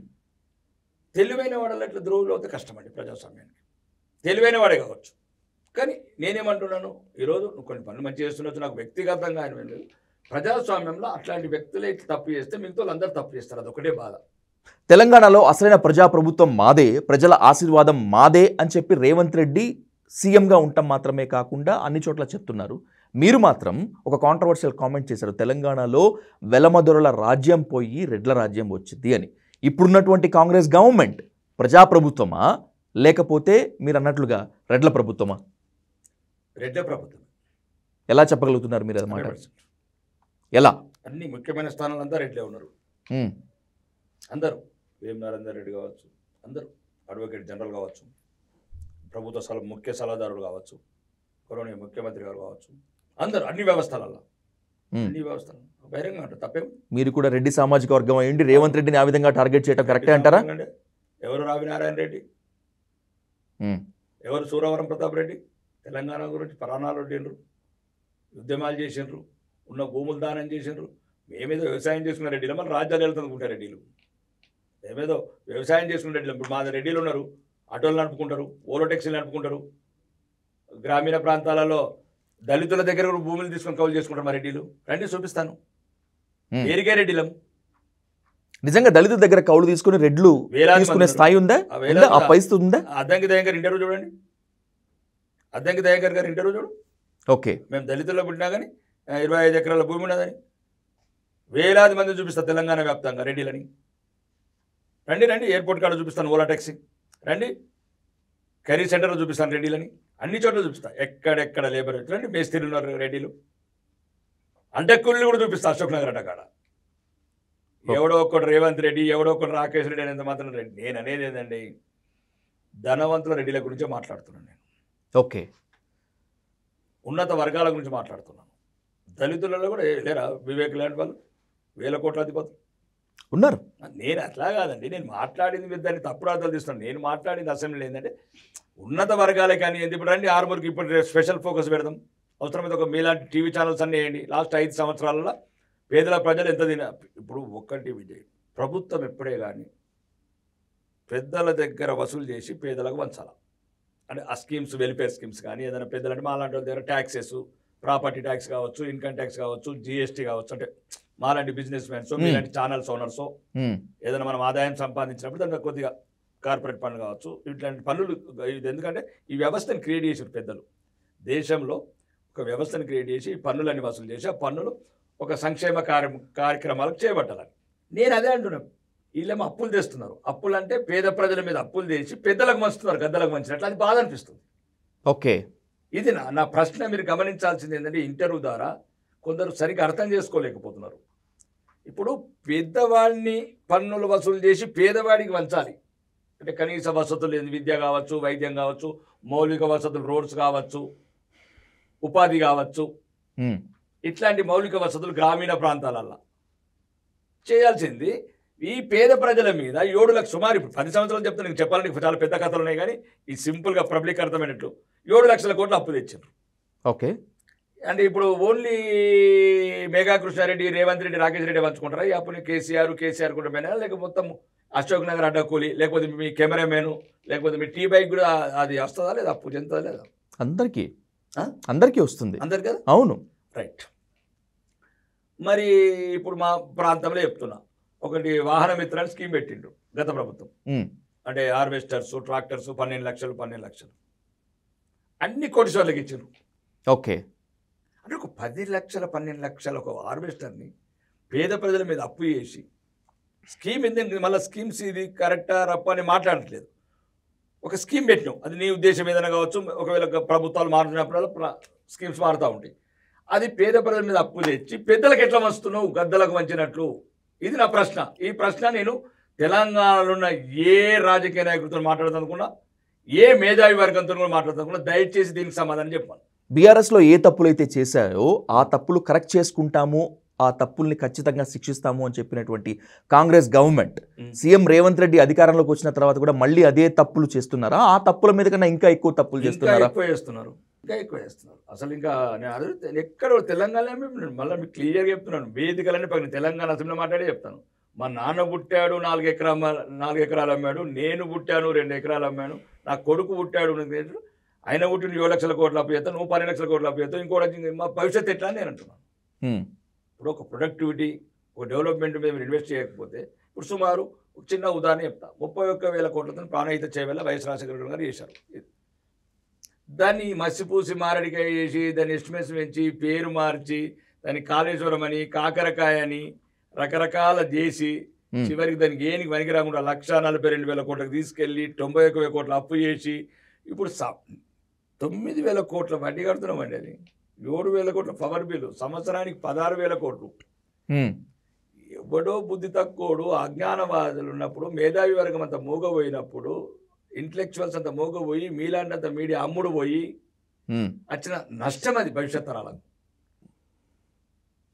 Speaker 2: తెలివైన వాడల్లా ఇట్లా ద్రోవులు అవుతే కష్టమండి ప్రజాస్వామ్యానికి తెలివైన వాడే కావచ్చు కానీ నేనేమంటున్నాను ఈరోజు నువ్వు కొన్ని పనులు మంచి చేస్తుండొచ్చు నాకు వ్యక్తిగతంగా ఆయన మీద లేదు. ప్రజాస్వామ్యంలో అట్లాంటి వ్యక్తులే ఇట్లా తప్పు చేస్తే మిగతా అందరూ తప్పు చేస్తారు అదొకటే బాధ
Speaker 1: తెలంగాణలో అసలైన ప్రజాప్రభుత్వం మాదే ప్రజల ఆశీర్వాదం మాదే అని చెప్పి రేవంత్ రెడ్డి సీఎంగా ఉండటం మాత్రమే కాకుండా అన్ని చోట్ల చెప్తున్నారు మీరు మాత్రం ఒక కాంట్రవర్షియల్ కామెంట్ చేశారు తెలంగాణలో వెలమదొరల రాజ్యం పోయి రెడ్ల రాజ్యం వచ్చింది అని ఇప్పుడున్నటువంటి కాంగ్రెస్ గవర్నమెంట్ ప్రజాప్రభుత్వమా లేకపోతే మీరు అన్నట్లుగా రెడ్ల ప్రభుత్వమా
Speaker 2: రెడ్డే ప్రభుత్వం
Speaker 1: ఎలా చెప్పగలుగుతున్నారు మీరు అన్నమాట
Speaker 2: 100%.
Speaker 1: ఎలా
Speaker 2: అన్ని ముఖ్యమైన స్థానాలంతా రెడ్లే ఉన్నారు
Speaker 1: ఉమ్,
Speaker 2: అందరూ వేం నరేందర్ రెడ్డి కావచ్చు అందరూ అడ్వకేట్ జనరల్ కావచ్చు ప్రభుత్వ సలహా ముఖ్య సలహాదారుడు కావచ్చు గౌరవనీయ ముఖ్యమంత్రి గారు కావచ్చు అందరూ అన్ని వ్యవస్థలలో
Speaker 1: ఉమ్.
Speaker 2: అన్ని వ్యవస్థలు బహిరంగ అంటారు తప్పేం
Speaker 1: మీరు కూడా రెడ్డి సామాజిక వర్గం అయ్యండి రేవంత్ రెడ్డిని ఆ విధంగా టార్గెట్ చేయడం కరెక్టే అంటారా
Speaker 2: అంటే ఎవరు రావినారాయణ రెడ్డి
Speaker 1: ఉమ్,
Speaker 2: ఎవరు సూరవరం ప్రతాప్ రెడ్డి తెలంగాణ గురించి ప్రాణాలు వడ్డిండ్రు ఉద్యమాలు చేసిండ్రు ఉన్న భూములు దానం చేసిండ్రు మేమేదో వ్యవసాయం చేసుకున్న రెడ్డిలో మళ్ళీ రాజ్యాలు వెళ్తుందుకుంటారు రెడ్డిలు మేమేదో వ్యవసాయం చేసుకున్న రెడ్డిలు ఇప్పుడు మా రెడ్డిలు ఉన్నారు ఆటోలు నడుపుకుంటారు ఓలో ట్యాక్సీలు నడుపుకుంటారు గ్రామీణ ప్రాంతాలలో దళితుల దగ్గర కూడా భూములు తీసుకొని కౌలు చేసుకుంటారు మా రెడ్డిలు రండి చూపిస్తాను
Speaker 1: ఉమ్.
Speaker 2: పేరుకే రెడ్డిలం
Speaker 1: నిజంగా దళితుల దగ్గర కౌలు తీసుకుని రెడ్లు
Speaker 2: వేలాది
Speaker 1: తీసుకునే
Speaker 2: మంది
Speaker 1: స్థాయి ఉందా
Speaker 2: ఆ
Speaker 1: ఉందా?
Speaker 2: వేలాది
Speaker 1: ఆ పరిస్థితి ఉందా
Speaker 2: అద్దంకి దయంకర్ ఇంటర్వ్యూ చూడండి అద్దంకి దయంకర్ గారు ఇంటర్వ్యూ చూడు
Speaker 1: ఓకే
Speaker 2: మేము దళితుల్లో పుట్టినా కానీ ఆ, ఇరవై ఐదు ఎకరాల భూమి ఉన్నదని వేలాది మంది చూపిస్తా తెలంగాణ వ్యాప్తంగా రెడ్డిలని రండి రండి ఎయిర్పోర్ట్ కాడ చూపిస్తాను ఓలా ట్యాక్సీ రండి కర్రీ సెంటర్లో చూపిస్తాను రెడ్డిలని అన్ని చోట్ల చూపిస్తా ఎక్కడెక్కడ లేబర్ రండి మేస్త్రీలు ఉన్నారు రెడ్డిలు అంటెక్కుల్ని కూడా చూపిస్తా అశోక్ నగర్ అడ్డ కాడ ఎవడో ఒక్కడు రేవంత్ రెడ్డి ఎవడో ఒకడు రాకేష్ రెడ్డి అనేంత మాత్రం రెడ్డి నేను అనేది ఏంటండి ధనవంతుల రెడ్డిల గురించే మాట్లాడుతున్నాను నేను
Speaker 1: ఓకే
Speaker 2: ఉన్నత వర్గాల గురించి మాట్లాడుతున్నాను దళితులలో కూడా ఏ- లేరా వివేక్ లాంటి వాళ్ళు వేల కోట్ల అధిపతులు
Speaker 1: ఉన్నారు
Speaker 2: నేను అట్లా కాదండి నేను మాట్లాడింది మీరు దాన్ని తప్పుడు అర్థాలు తీస్తున్నాను నేను మాట్లాడింది అసెంబ్లీ ఏంటంటే ఉన్నత వర్గాలే కానీ ఏంది ఇప్పుడు రండి ఆర్మూర్కి ఇప్పుడు రేపు స్పెషల్ ఫోకస్ పెడదాం అవసరమైతే ఒక మీలాంటి టీవీ ఛానల్స్ అన్నీ వేయండి లాస్ట్ ఐదు సంవత్సరాలలో పేదల ప్రజలు ఎంత తిన ఇప్పుడు ఒక్కటి విజయ్ ప్రభుత్వం ఎప్పుడే కానీ పెద్దల దగ్గర వసూలు చేసి పేదలకు వంచాలి అంటే ఆ స్కీమ్స్ వెల్ఫేర్ స్కీమ్స్ కానీ ఏదైనా పెద్దలు అంటే మాలాంటి వాళ్ళ దగ్గర ట్యాక్సెస్ ప్రాపర్టీ ట్యాక్స్ కావచ్చు ఇన్కమ్ ట్యాక్స్ కావచ్చు జిఎస్టీ కావచ్చు అంటే మాలాంటి బిజినెస్ మ్యాన్స్
Speaker 1: Hmm.
Speaker 2: మీలాంటి ఛానల్స్ ఓనర్స్
Speaker 1: ఉమ్,
Speaker 2: ఏదైనా మనం ఆదాయం సంపాదించినప్పుడు దానికి కొద్దిగా కార్పొరేట్ పన్ను కావచ్చు ఇట్లాంటి పన్నులు ఇది ఎందుకంటే ఈ వ్యవస్థను క్రియేట్ చేసారు పెద్దలు దేశంలో ఒక వ్యవస్థను క్రియేట్ చేసి ఈ పన్నులన్నీ వసూలు చేసి ఆ పన్నులు ఒక సంక్షేమ కార్య కార్యక్రమాలకు చేపట్టాలని నేను అదే అంటున్నాను వీళ్ళేమో అప్పులు తెస్తున్నారు అప్పులు అంటే పేద ప్రజల మీద అప్పులు తెచ్చి పెద్దలకు మంచుతున్నారు గద్దలకు మంచినట్లు అది బాధ అనిపిస్తుంది
Speaker 1: ఓకే
Speaker 2: ఇది నా నా ప్రశ్న మీరు గమనించాల్సింది ఏంటంటే ఇంటర్వ్యూ ద్వారా కొందరు సరిగ్గా అర్థం చేసుకోలేకపోతున్నారు ఇప్పుడు పెద్దవాడిని పన్నులు వసూలు చేసి పేదవాడికి వంచాలి అంటే కనీస వసతులు ఏంది విద్య కావచ్చు వైద్యం కావచ్చు మౌలిక వసతులు రోడ్స్ కావచ్చు ఉపాధి కావచ్చు
Speaker 1: ఉమ్,
Speaker 2: ఇట్లాంటి మౌలిక వసతులు గ్రామీణ ప్రాంతాలల్లో చేయాల్సింది ఈ పేద ప్రజల మీద ఏడు లక్షల సుమారు ఇప్పుడు పది సంవత్సరాలు చెప్తే నీకు చెప్పాలని నీకు చాలా పెద్ద కథలు ఉన్నాయి కానీ ఈ సింపుల్గా పబ్లిక్ అర్థమైనట్లు ఏడు లక్షల కోట్లు అప్పు తెచ్చారు
Speaker 1: ఓకే
Speaker 2: అంటే ఇప్పుడు ఓన్లీ మేఘా కృష్ణారెడ్డి రేవంత్ రెడ్డి రాకేష్ రెడ్డి పంచుకుంటారా ఈ అప్పుని కేసీఆర్ కేసీఆర్ కూడా పోయినా లేకపోతే మొత్తం అశోక్ నగర్ అడ్డకూలి లేకపోతే మీ కెమెరామెన్ లేకపోతే మీ టీ బైక్ కూడా అది వస్తుందా లేదా అప్పు చెందుతుందా లేదా
Speaker 1: అందరికీ
Speaker 2: ఆ?
Speaker 1: అందరికీ వస్తుంది
Speaker 2: అందరు కదా
Speaker 1: అవును
Speaker 2: రైట్ మరి ఇప్పుడు మా ప్రాంతంలో చెప్తున్నా ఒకటి వాహన మిత్రాన్ని స్కీమ్ పెట్టిండు గత ప్రభుత్వం
Speaker 1: ఉమ్,
Speaker 2: అంటే హార్వెస్టర్స్ ట్రాక్టర్స్ పన్నెండు లక్షలు పన్నెండు లక్షలు అన్ని కోటీశ్వర్లకు ఇచ్చారు
Speaker 1: ఓకే
Speaker 2: అంటే ఒక పది లక్షల పన్నెండు లక్షల ఒక హార్వెస్టర్ని పేద ప్రజల మీద అప్పు చేసి స్కీమ్ ఎందుకు మళ్ళీ స్కీమ్స్ ఇది కరెక్టా రప్ప అని మాట్లాడట్లేదు ఒక స్కీమ్ పెట్టినాం అది నీ ఉద్దేశం ఏదైనా కావచ్చు ఒకవేళ గ- ప్రభుత్వాలు మారుతున్నప్పుడు స్కీమ్స్ మారుతూ ఉంటాయి అది పేద ప్రజల మీద అప్పు తెచ్చి పెద్దలకు ఎట్లా వస్తున్నావు గద్దలకు వంచినట్లు ఇది నా ప్రశ్న ఈ ప్రశ్న నేను తెలంగాణలో ఉన్న ఏ రాజకీయ నాయకుడితో మాట్లాడుతున్నా ఏ మేధావి వర్గంతో కూడా మాట్లాడుతున్నా దయచేసి దీనికి సమాధానం చెప్పాను
Speaker 1: బీఆర్ఎస్లో ఏ తప్పులు అయితే చేశారో ఆ తప్పులు కరెక్ట్ చేసుకుంటాము ఆ తప్పుల్ని ఖచ్చితంగా శిక్షిస్తాము అని చెప్పినటువంటి కాంగ్రెస్ గవర్నమెంట్
Speaker 2: మ్మ్.
Speaker 1: సీఎం రేవంత్ రెడ్డి అధికారంలోకి వచ్చిన తర్వాత కూడా మళ్ళీ అదే తప్పులు చేస్తున్నారా ఆ తప్పుల మీద కన్నా ఇంకా ఎక్కువ తప్పులు
Speaker 2: ఇంకా
Speaker 1: చేస్తున్నారా
Speaker 2: ఎక్కువ చేస్తున్నారు ఇంకా ఎక్కువ చేస్తున్నారు అసలు ఇంకా నేను అడుగుతాను ఎక్కడ తెలంగాణ మళ్ళీ మీకు క్లియర్గా చెప్తున్నాను వేదికలన్నీ పక్కన తెలంగాణ అసెంబ్లీ మాట్లాడే చెప్తాను మా నాన్న పుట్టాడు నాలుగు ఎకరా నాలుగు ఎకరాలు అమ్మాడు నేను పుట్టాను రెండు ఎకరాలు అమ్మాను నా కొడుకు పుట్టాడు నాకు తెలియదు. ఆయన పుట్టిన ఏడు లక్షల కోట్ల అప్పు చేస్తాను నువ్వు పన్నెండు లక్షల కోట్ల అప్పు చేస్తావు ఇంకోటి మా భవిష్యత్తు ఎట్లా అని నేను అంటున్నాను
Speaker 1: మ్మ్.
Speaker 2: ఇప్పుడు ఒక ప్రొడక్టివిటీ ఒక డెవలప్మెంట్ మీద మీరు ఇన్వెస్ట్ చేయకపోతే ఇప్పుడు సుమారు ఒక చిన్న ఉదాహరణ చెప్తా ముప్పై ఒక్క వేల కోట్లతో ప్రాణహిత చేయవల్ల వైఎస్ రాజశేఖర రెడ్డి గారు చేశారు దాన్ని మసిపూసి మారడికాయ చేసి దాన్ని ఎస్టిమేషన్ పెంచి పేరు మార్చి దాన్ని కాళేశ్వరం అని కాకరకాయ అని రకరకాల చేసి
Speaker 1: మ్మ్.
Speaker 2: చివరికి దానికి ఏనికి పనికి రాకుండా లక్ష నలభై రెండు వేల కోట్లకు తీసుకెళ్ళి తొంభై ఒక్క వేల కోట్ల అప్పు చేసి ఇప్పుడు స- తొమ్మిది వేల కోట్ల వడ్డీ కడుతున్నామండి అది ఏడు వేల కోట్ల పవర్ బిల్లు సంవత్సరానికి పదహారు వేల కోట్లు
Speaker 1: మ్మ్.
Speaker 2: ఎవడో బుద్ధి తక్కువడు అజ్ఞానవాదులు ఉన్నప్పుడు మేధావి వర్గం అంత మూగపోయినప్పుడు ఇంటలెక్చువల్స్ అంత మూగపోయి మీలాంటి మీడియా అమ్ముడు పోయి
Speaker 1: మ్మ్.
Speaker 2: వచ్చిన నష్టం అది భవిష్యత్ తరాలకు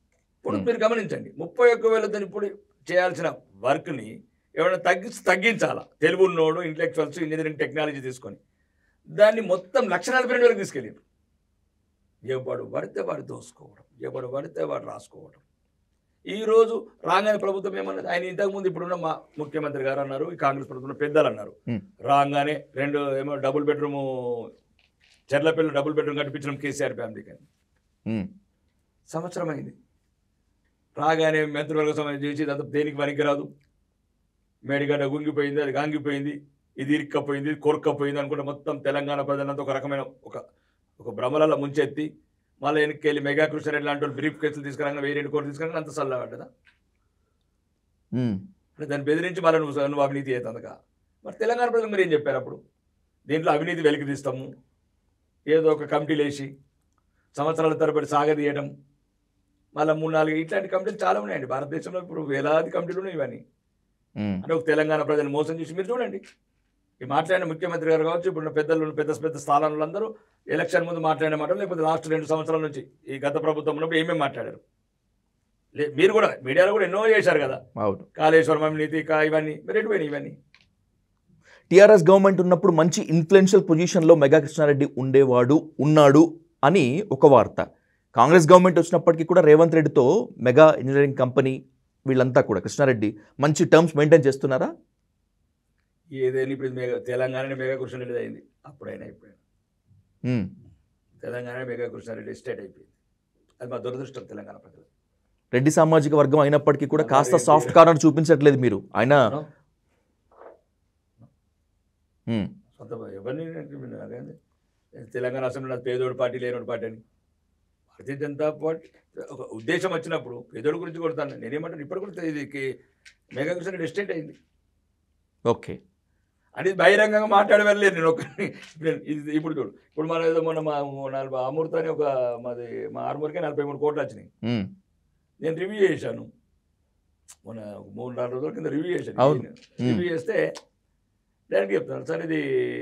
Speaker 2: ఇప్పుడు
Speaker 1: Hmm.
Speaker 2: మీరు గమనించండి ముప్పై ఒక్క వేలతో ఇప్పుడు చేయాల్సిన వర్క్ని ఎవరైనా తగ్గించి తగ్గించాలా తెలుగు ఉన్నోడు ఇంటలెక్చువల్స్ ఇంజనీరింగ్ టెక్నాలజీ తీసుకొని దాన్ని మొత్తం లక్ష నలభై రెండు వరకు తీసుకెళ్ళారు ఎవడు పడితే వాడు దోసుకోవడం ఎవడు పడితే వాడు రాసుకోవడం ఈ రోజు రాగానే ప్రభుత్వం ఏమన్నది ఆయన ఇంతకుముందు ఇప్పుడున్న మా ముఖ్యమంత్రి గారు అన్నారు ఈ కాంగ్రెస్ ప్రభుత్వంలో పెద్దలు అన్నారు
Speaker 1: Hmm.
Speaker 2: రాగానే రెండు ఏమో double bedroom Cherlapally double bedroom కట్టించడం కేసీఆర్ ఫ్యామిలీకి అని
Speaker 1: ఉమ్,
Speaker 2: సంవత్సరం అయింది రాగానే మంత్రివర్గ సమావేశం చేసి ఇదంతా దేనికి పనికిరాదు మేడిగడ్డ గుంగిపోయింది అది గాంగిపోయింది ఇది ఇరుక్కపోయింది ఇది కొరక్కపోయింది అనుకుంటే మొత్తం తెలంగాణ ప్రజలంతా ఒక రకమైన ఒక ఒక భ్రమలలో ముంచెత్తి మళ్ళీ వెనక్కి వెళ్ళి మెగా కృష్ణారెడ్డి లాంటి వాళ్ళు బ్రీఫ్ కేసులు తీసుకురాగా వెయ్యి రెండు కోట్లు తీసుకురాగా అంత చల్లబడ్డదా
Speaker 1: ఉమ్,
Speaker 2: అంటే దాన్ని బెదిరించి మళ్ళీ నువ్వు నువ్వు అవినీతి అవుతుందిగా మరి తెలంగాణ ప్రజలు మీరు ఏం చెప్పారు అప్పుడు దీంట్లో అవినీతి వెలికి తీస్తాము ఏదో ఒక కమిటీలు వేసి సంవత్సరాల తరబడి సాగదీయడం మళ్ళీ మూడు నాలుగు ఇట్లాంటి కమిటీలు చాలా ఉన్నాయండి భారతదేశంలో ఇప్పుడు వేలాది కమిటీలు ఉన్నాయి ఇవన్నీ
Speaker 1: ఉమ్,
Speaker 2: అంటే ఒక తెలంగాణ ప్రజలు మోసం చేసి మీరు చూడండి ఈ మాట్లాడిన ముఖ్యమంత్రి గారు కావచ్చు ఇప్పుడు పెద్దలు పెద్ద పెద్ద స్థానాలు అందరూ ఎలక్షన్ ముందు మాట్లాడిన మాట లేకపోతే లాస్ట్ రెండు సంవత్సరాల నుంచి ఈ గత ప్రభుత్వం ఉన్నప్పుడు ఏమేమి మాట్లాడారు లే మీరు కూడా మీడియాలో కూడా ఎన్నో చేశారు కదా
Speaker 1: అవును
Speaker 2: కాళేశ్వరం అవినీతి కా ఇవన్నీ మీరు ఎటు పోయినాయి ఇవన్నీ
Speaker 1: టీఆర్ఎస్ గవర్నమెంట్ ఉన్నప్పుడు మంచి ఇన్ఫ్లుయెన్షియల్ పొజిషన్లో మెగా కృష్ణారెడ్డి ఉండేవాడు ఉన్నాడు అని ఒక వార్త కాంగ్రెస్ గవర్నమెంట్ వచ్చినప్పటికీ కూడా రేవంత్ రెడ్డితో మెగా ఇంజనీరింగ్ కంపెనీ వీళ్ళంతా కూడా కృష్ణారెడ్డి మంచి టర్మ్స్ మెయింటైన్ చేస్తున్నారా
Speaker 2: ఏదైనా ఇప్పుడు మెగా తెలంగాణ మెగా కృష్ణారెడ్డి అయింది అప్పుడైనా ఇప్పుడైనా
Speaker 1: ఉమ్,
Speaker 2: తెలంగాణ మెగా కృష్ణారెడ్డి స్టేట్ అయిపోయింది అది మా దురదృష్టం తెలంగాణ ప్రజలు
Speaker 1: రెడ్డి సామాజిక వర్గం అయినప్పటికీ కూడా కాస్త సాఫ్ట్ కార్నర్ చూపించట్లేదు మీరు ఆయన
Speaker 2: No.
Speaker 1: ఉమ్,
Speaker 2: సొంత ఎవరిని అదేంది తెలంగాణ అసెంబ్లీ నాది పేదోడు పార్టీ లేనోడు పార్టీ అని భారతీయ జనతా పార్టీ ఒక ఉద్దేశం వచ్చినప్పుడు పేదోడు గురించి కొడతాను నేనేమంటాను ఇప్పుడు కూడా ఇది కి- మెగా కృష్ణారెడ్డి ఎస్టేట్ అయింది
Speaker 1: ఓకే
Speaker 2: అంటే ఇది బహిరంగంగా మాట్లాడలేదు నేను ఒకరిని ఇప్పుడు ఇది ఇప్పుడు చూడు ఇప్పుడు మన ఏదో మొన్న మా నలభై అమృత అని ఒక మాది మా ఆరుమూరికే నలభై మూడు కోట్లు వచ్చినాయి
Speaker 1: ఉమ్,
Speaker 2: నేను రివ్యూ చేశాను మొన్న ఒక మూడు నాలుగు రోజుల కింద రివ్యూ చేశాను
Speaker 1: అవును.
Speaker 2: రివ్యూ చేస్తే డైరెక్ట్ చెప్తాను సార్ ఇది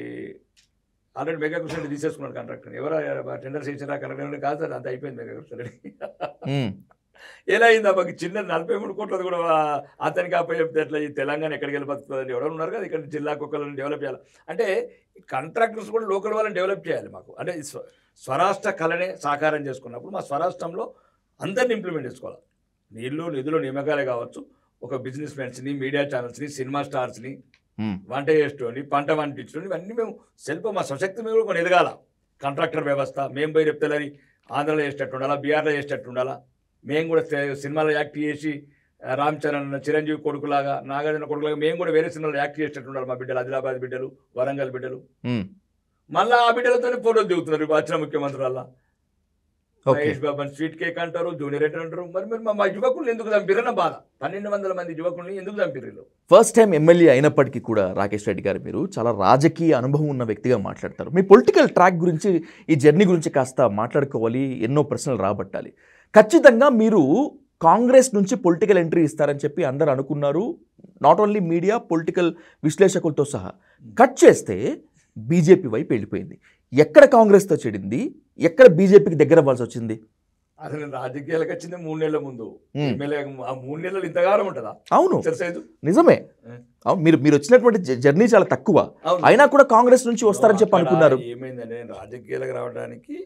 Speaker 2: ఆల్రెడీ మెగా కృష్ణ తీసేసుకున్నాడు కాంట్రాక్టర్ ఎవరు టెండర్ చేసినా కరెక్ట్ కాదు సార్ అంత అయిపోయింది మెగా కృష్ణ
Speaker 1: ఉమ్,
Speaker 2: ఎలా అయింది మాకు చిన్న నలభై మూడు కోట్లది కూడా వా- అతనికి అప్ప చెప్తే ఎట్లా ఈ తెలంగాణ ఎక్కడికి వెళ్ళి బతుకుతుందని ఎవరు ఉన్నారు కదా ఇక్కడ జిల్లాకు ఒకళ్ళని డెవలప్ చేయాలి అంటే కాంట్రాక్టర్స్ కూడా లోకల్ వాళ్ళని డెవలప్ చేయాలి మాకు అంటే ఈ స్వ- స్వరాష్ట్ర కళనే సాకారం చేసుకున్నప్పుడు మా స్వరాష్ట్రంలో అందరిని ఇంప్లిమెంట్ చేసుకోవాలి నీళ్ళు నిధులు నియమకాలే కావచ్చు ఒక బిజినెస్ మ్యాన్స్ని మీడియా ఛానల్స్ని సినిమా స్టార్స్ని
Speaker 1: ఉమ్,
Speaker 2: వంట చేసేటోని పంట పండించడం ఇవన్నీ మేము సెల్ఫ్ మా సశక్తి మీద కూడా కొన్ని ఎదగాల కాంట్రాక్టర్ వ్యవస్థ మేము పోయి రేపుతలని ఆంధ్రలో చేసేటట్టు ఉండాలా బీహార్లో చేసేటట్టు ఉండాలా మేము కూడా సి- సినిమాలో యాక్ట్ చేసి ఆ, రామ్ చరణ్ చిరంజీవి కొడుకులాగా నాగార్జున కొడుకులాగా మేము కూడా వేరే సినిమాలో యాక్ట్ చేసేటట్టు ఉండాలి మా బిడ్డలు ఆదిలాబాద్ బిడ్డలు వరంగల్ బిడ్డలు
Speaker 1: ఉమ్,
Speaker 2: మళ్ళీ ఆ బిడ్డలతోనే ఫోటోలు దిగుతున్నారు ఇప్పుడు వచ్చిన ముఖ్యమంత్రి వల్ల
Speaker 1: ఓకే
Speaker 2: మహేష్ బాబు అని స్వీట్ కేక్ అంటారు జూనియర్ ఎటర్ అంటారు మరి మరి మా- మా యువకుల్ని ఎందుకు చంపిరన్న బాధ పన్నెండు వందల మంది యువకుల్ని ఎందుకు చంపిర్రు
Speaker 1: ఫస్ట్ టైం ఎమ్మెల్యే అయినప్పటికీ కూడా రాకేష్ రెడ్డి గారు మీరు చాలా రాజకీయ అనుభవం ఉన్న వ్యక్తిగా మాట్లాడతారు మీ పొలిటికల్ ట్రాక్ గురించి ఈ జర్నీ గురించి కాస్త మాట్లాడుకోవాలి ఎన్నో ప్రశ్నలు రాబట్టాలి ఖచ్చితంగా మీరు కాంగ్రెస్ నుంచి పొలిటికల్ ఎంట్రీ ఇస్తారని చెప్పి అందరు అనుకున్నారు నాట్ ఓన్లీ మీడియా పొలిటికల్ విశ్లేషకులతో సహా కట్ చేస్తే బీజేపీ వైపు వెళ్ళిపోయింది ఎక్కడ కాంగ్రెస్తో చెడింది ఎక్కడ బీజేపీకి దగ్గర అవ్వాల్సి వచ్చింది
Speaker 2: అసలు నేను రాజకీయాలకు వచ్చింది మూడు నెలల ముందు
Speaker 1: మ్మ్.
Speaker 2: ఎమ్మెల్యే ఆ మూడు నెలలు ఇంతగానం ఉంటుందా
Speaker 1: అవును
Speaker 2: ఎక్సర్సైజ్
Speaker 1: నిజమే
Speaker 2: ఏ.
Speaker 1: అవును మీరు మీరు వచ్చినటువంటి జ- జర్నీ చాలా తక్కువ
Speaker 2: అవును
Speaker 1: అయినా కూడా కాంగ్రెస్ నుంచి వస్తారని చెప్పి
Speaker 2: అక్కడ
Speaker 1: అనుకున్నారు
Speaker 2: ఏమైందంటే నేను రాజకీయాలకు రావడానికి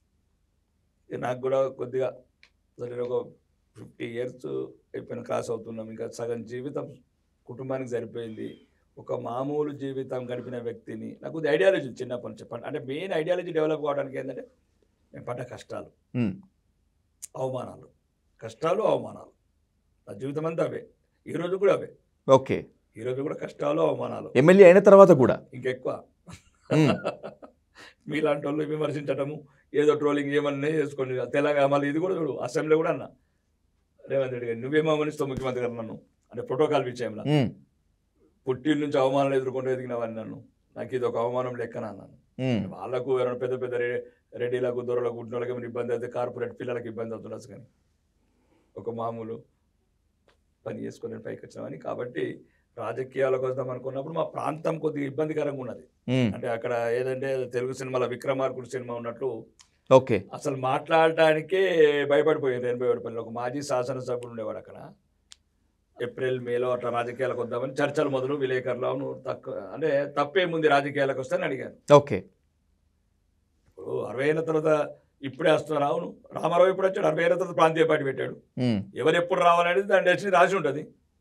Speaker 2: ఇక నాకు కూడా కొద్దిగా అసలు నేను ఒక ఫిఫ్టీ ఇయర్స్ అయిపోయిన క్రాస్ అవుతున్నాం ఇంకా సగం జీవితం కుటుంబానికి సరిపోయింది ఒక మామూలు జీవితం గడిపిన వ్యక్తిని నాకు కొద్ది ఐడియాలజీ చిన్నప్పటి నుంచి పం- అంటే మెయిన్ ఐడియాలజీ డెవలప్ కావడానికి ఏంటంటే నేను పడ్డ కష్టాలు
Speaker 1: ఉమ్,
Speaker 2: అవమానాలు కష్టాలు అవమానాలు నా జీవితం అంతా అవే ఈరోజు కూడా అవే
Speaker 1: ఓకే
Speaker 2: ఈరోజు కూడా కష్టాలు అవమానాలు
Speaker 1: ఎమ్మెల్యే అయిన తర్వాత కూడా
Speaker 2: ఇంకెక్కువ
Speaker 1: మ్మ్.
Speaker 2: మీలాంటి వాళ్ళు విమర్శించటము ఏదో ట్రోలింగ్ ఏమన్నా చేసుకోండి తెలంగాణ మళ్ళీ ఇది కూడా చూడు అసెంబ్లీ కూడా అన్న రేవంత్ రెడ్డి గారు నువ్వేమో గమనిస్తావు ముఖ్యమంత్రి గారు నన్ను అంటే ప్రోటోకాల్ విషయంలో
Speaker 1: ఉమ్,
Speaker 2: పుట్టిన నుంచి అవమానాలు ఎదుర్కొంటూ ఎదిగినవని నన్ను నాకు ఇది ఒక అవమానం లెక్కన అన్నాను
Speaker 1: ఉమ్,
Speaker 2: వాళ్ళకు ఎవరైనా పెద్ద పెద్ద రె- రెడ్డిలకు దొరలకు గుడ్డోళ్ళకి ఏమైనా ఇబ్బంది అయితే కార్పొరేట్ పిల్లలకి ఇబ్బంది అవుతుండొచ్చు కానీ ఒక మామూలు పని చేసుకొని పైకి వచ్చినామని కాబట్టి రాజకీయాలకు వద్దాం అనుకున్నప్పుడు మా ప్రాంతం కొద్దిగా ఇబ్బందికరంగా ఉన్నది
Speaker 1: ఉమ్,
Speaker 2: అంటే అక్కడ ఏదంటే తెలుగు సినిమాలో విక్రమార్కుడు సినిమా ఉన్నట్లు
Speaker 1: ఓకే
Speaker 2: అసలు మాట్లాడటానికే భయపడిపోయారు ఎనభై ఏడుపల్లి ఒక మాజీ శాసనసభ్యుడు ఉండేవాడు అక్కడ ఏప్రిల్ మేలో అట్లా రాజకీయాలకు వద్దామని చర్చలు మొదలు విలేకరులు అవును తక్కువ అంటే తప్పేముంది రాజకీయాలకు వస్తానని అడిగాను
Speaker 1: ఓకే
Speaker 2: ఇప్పుడు అరవై ఏళ్ళ తర్వాత ఇప్పుడే వస్తున్నారు అవును రామారావు ఇప్పుడు వచ్చాడు అరవై ఏళ్ళ తర్వాత ప్రాంతీయ పార్టీ పెట్టాడు
Speaker 1: ఉమ్,
Speaker 2: ఎవరు ఎప్పుడు రావాలనేది దాని డెస్టినీ రాసి ఉంటుంది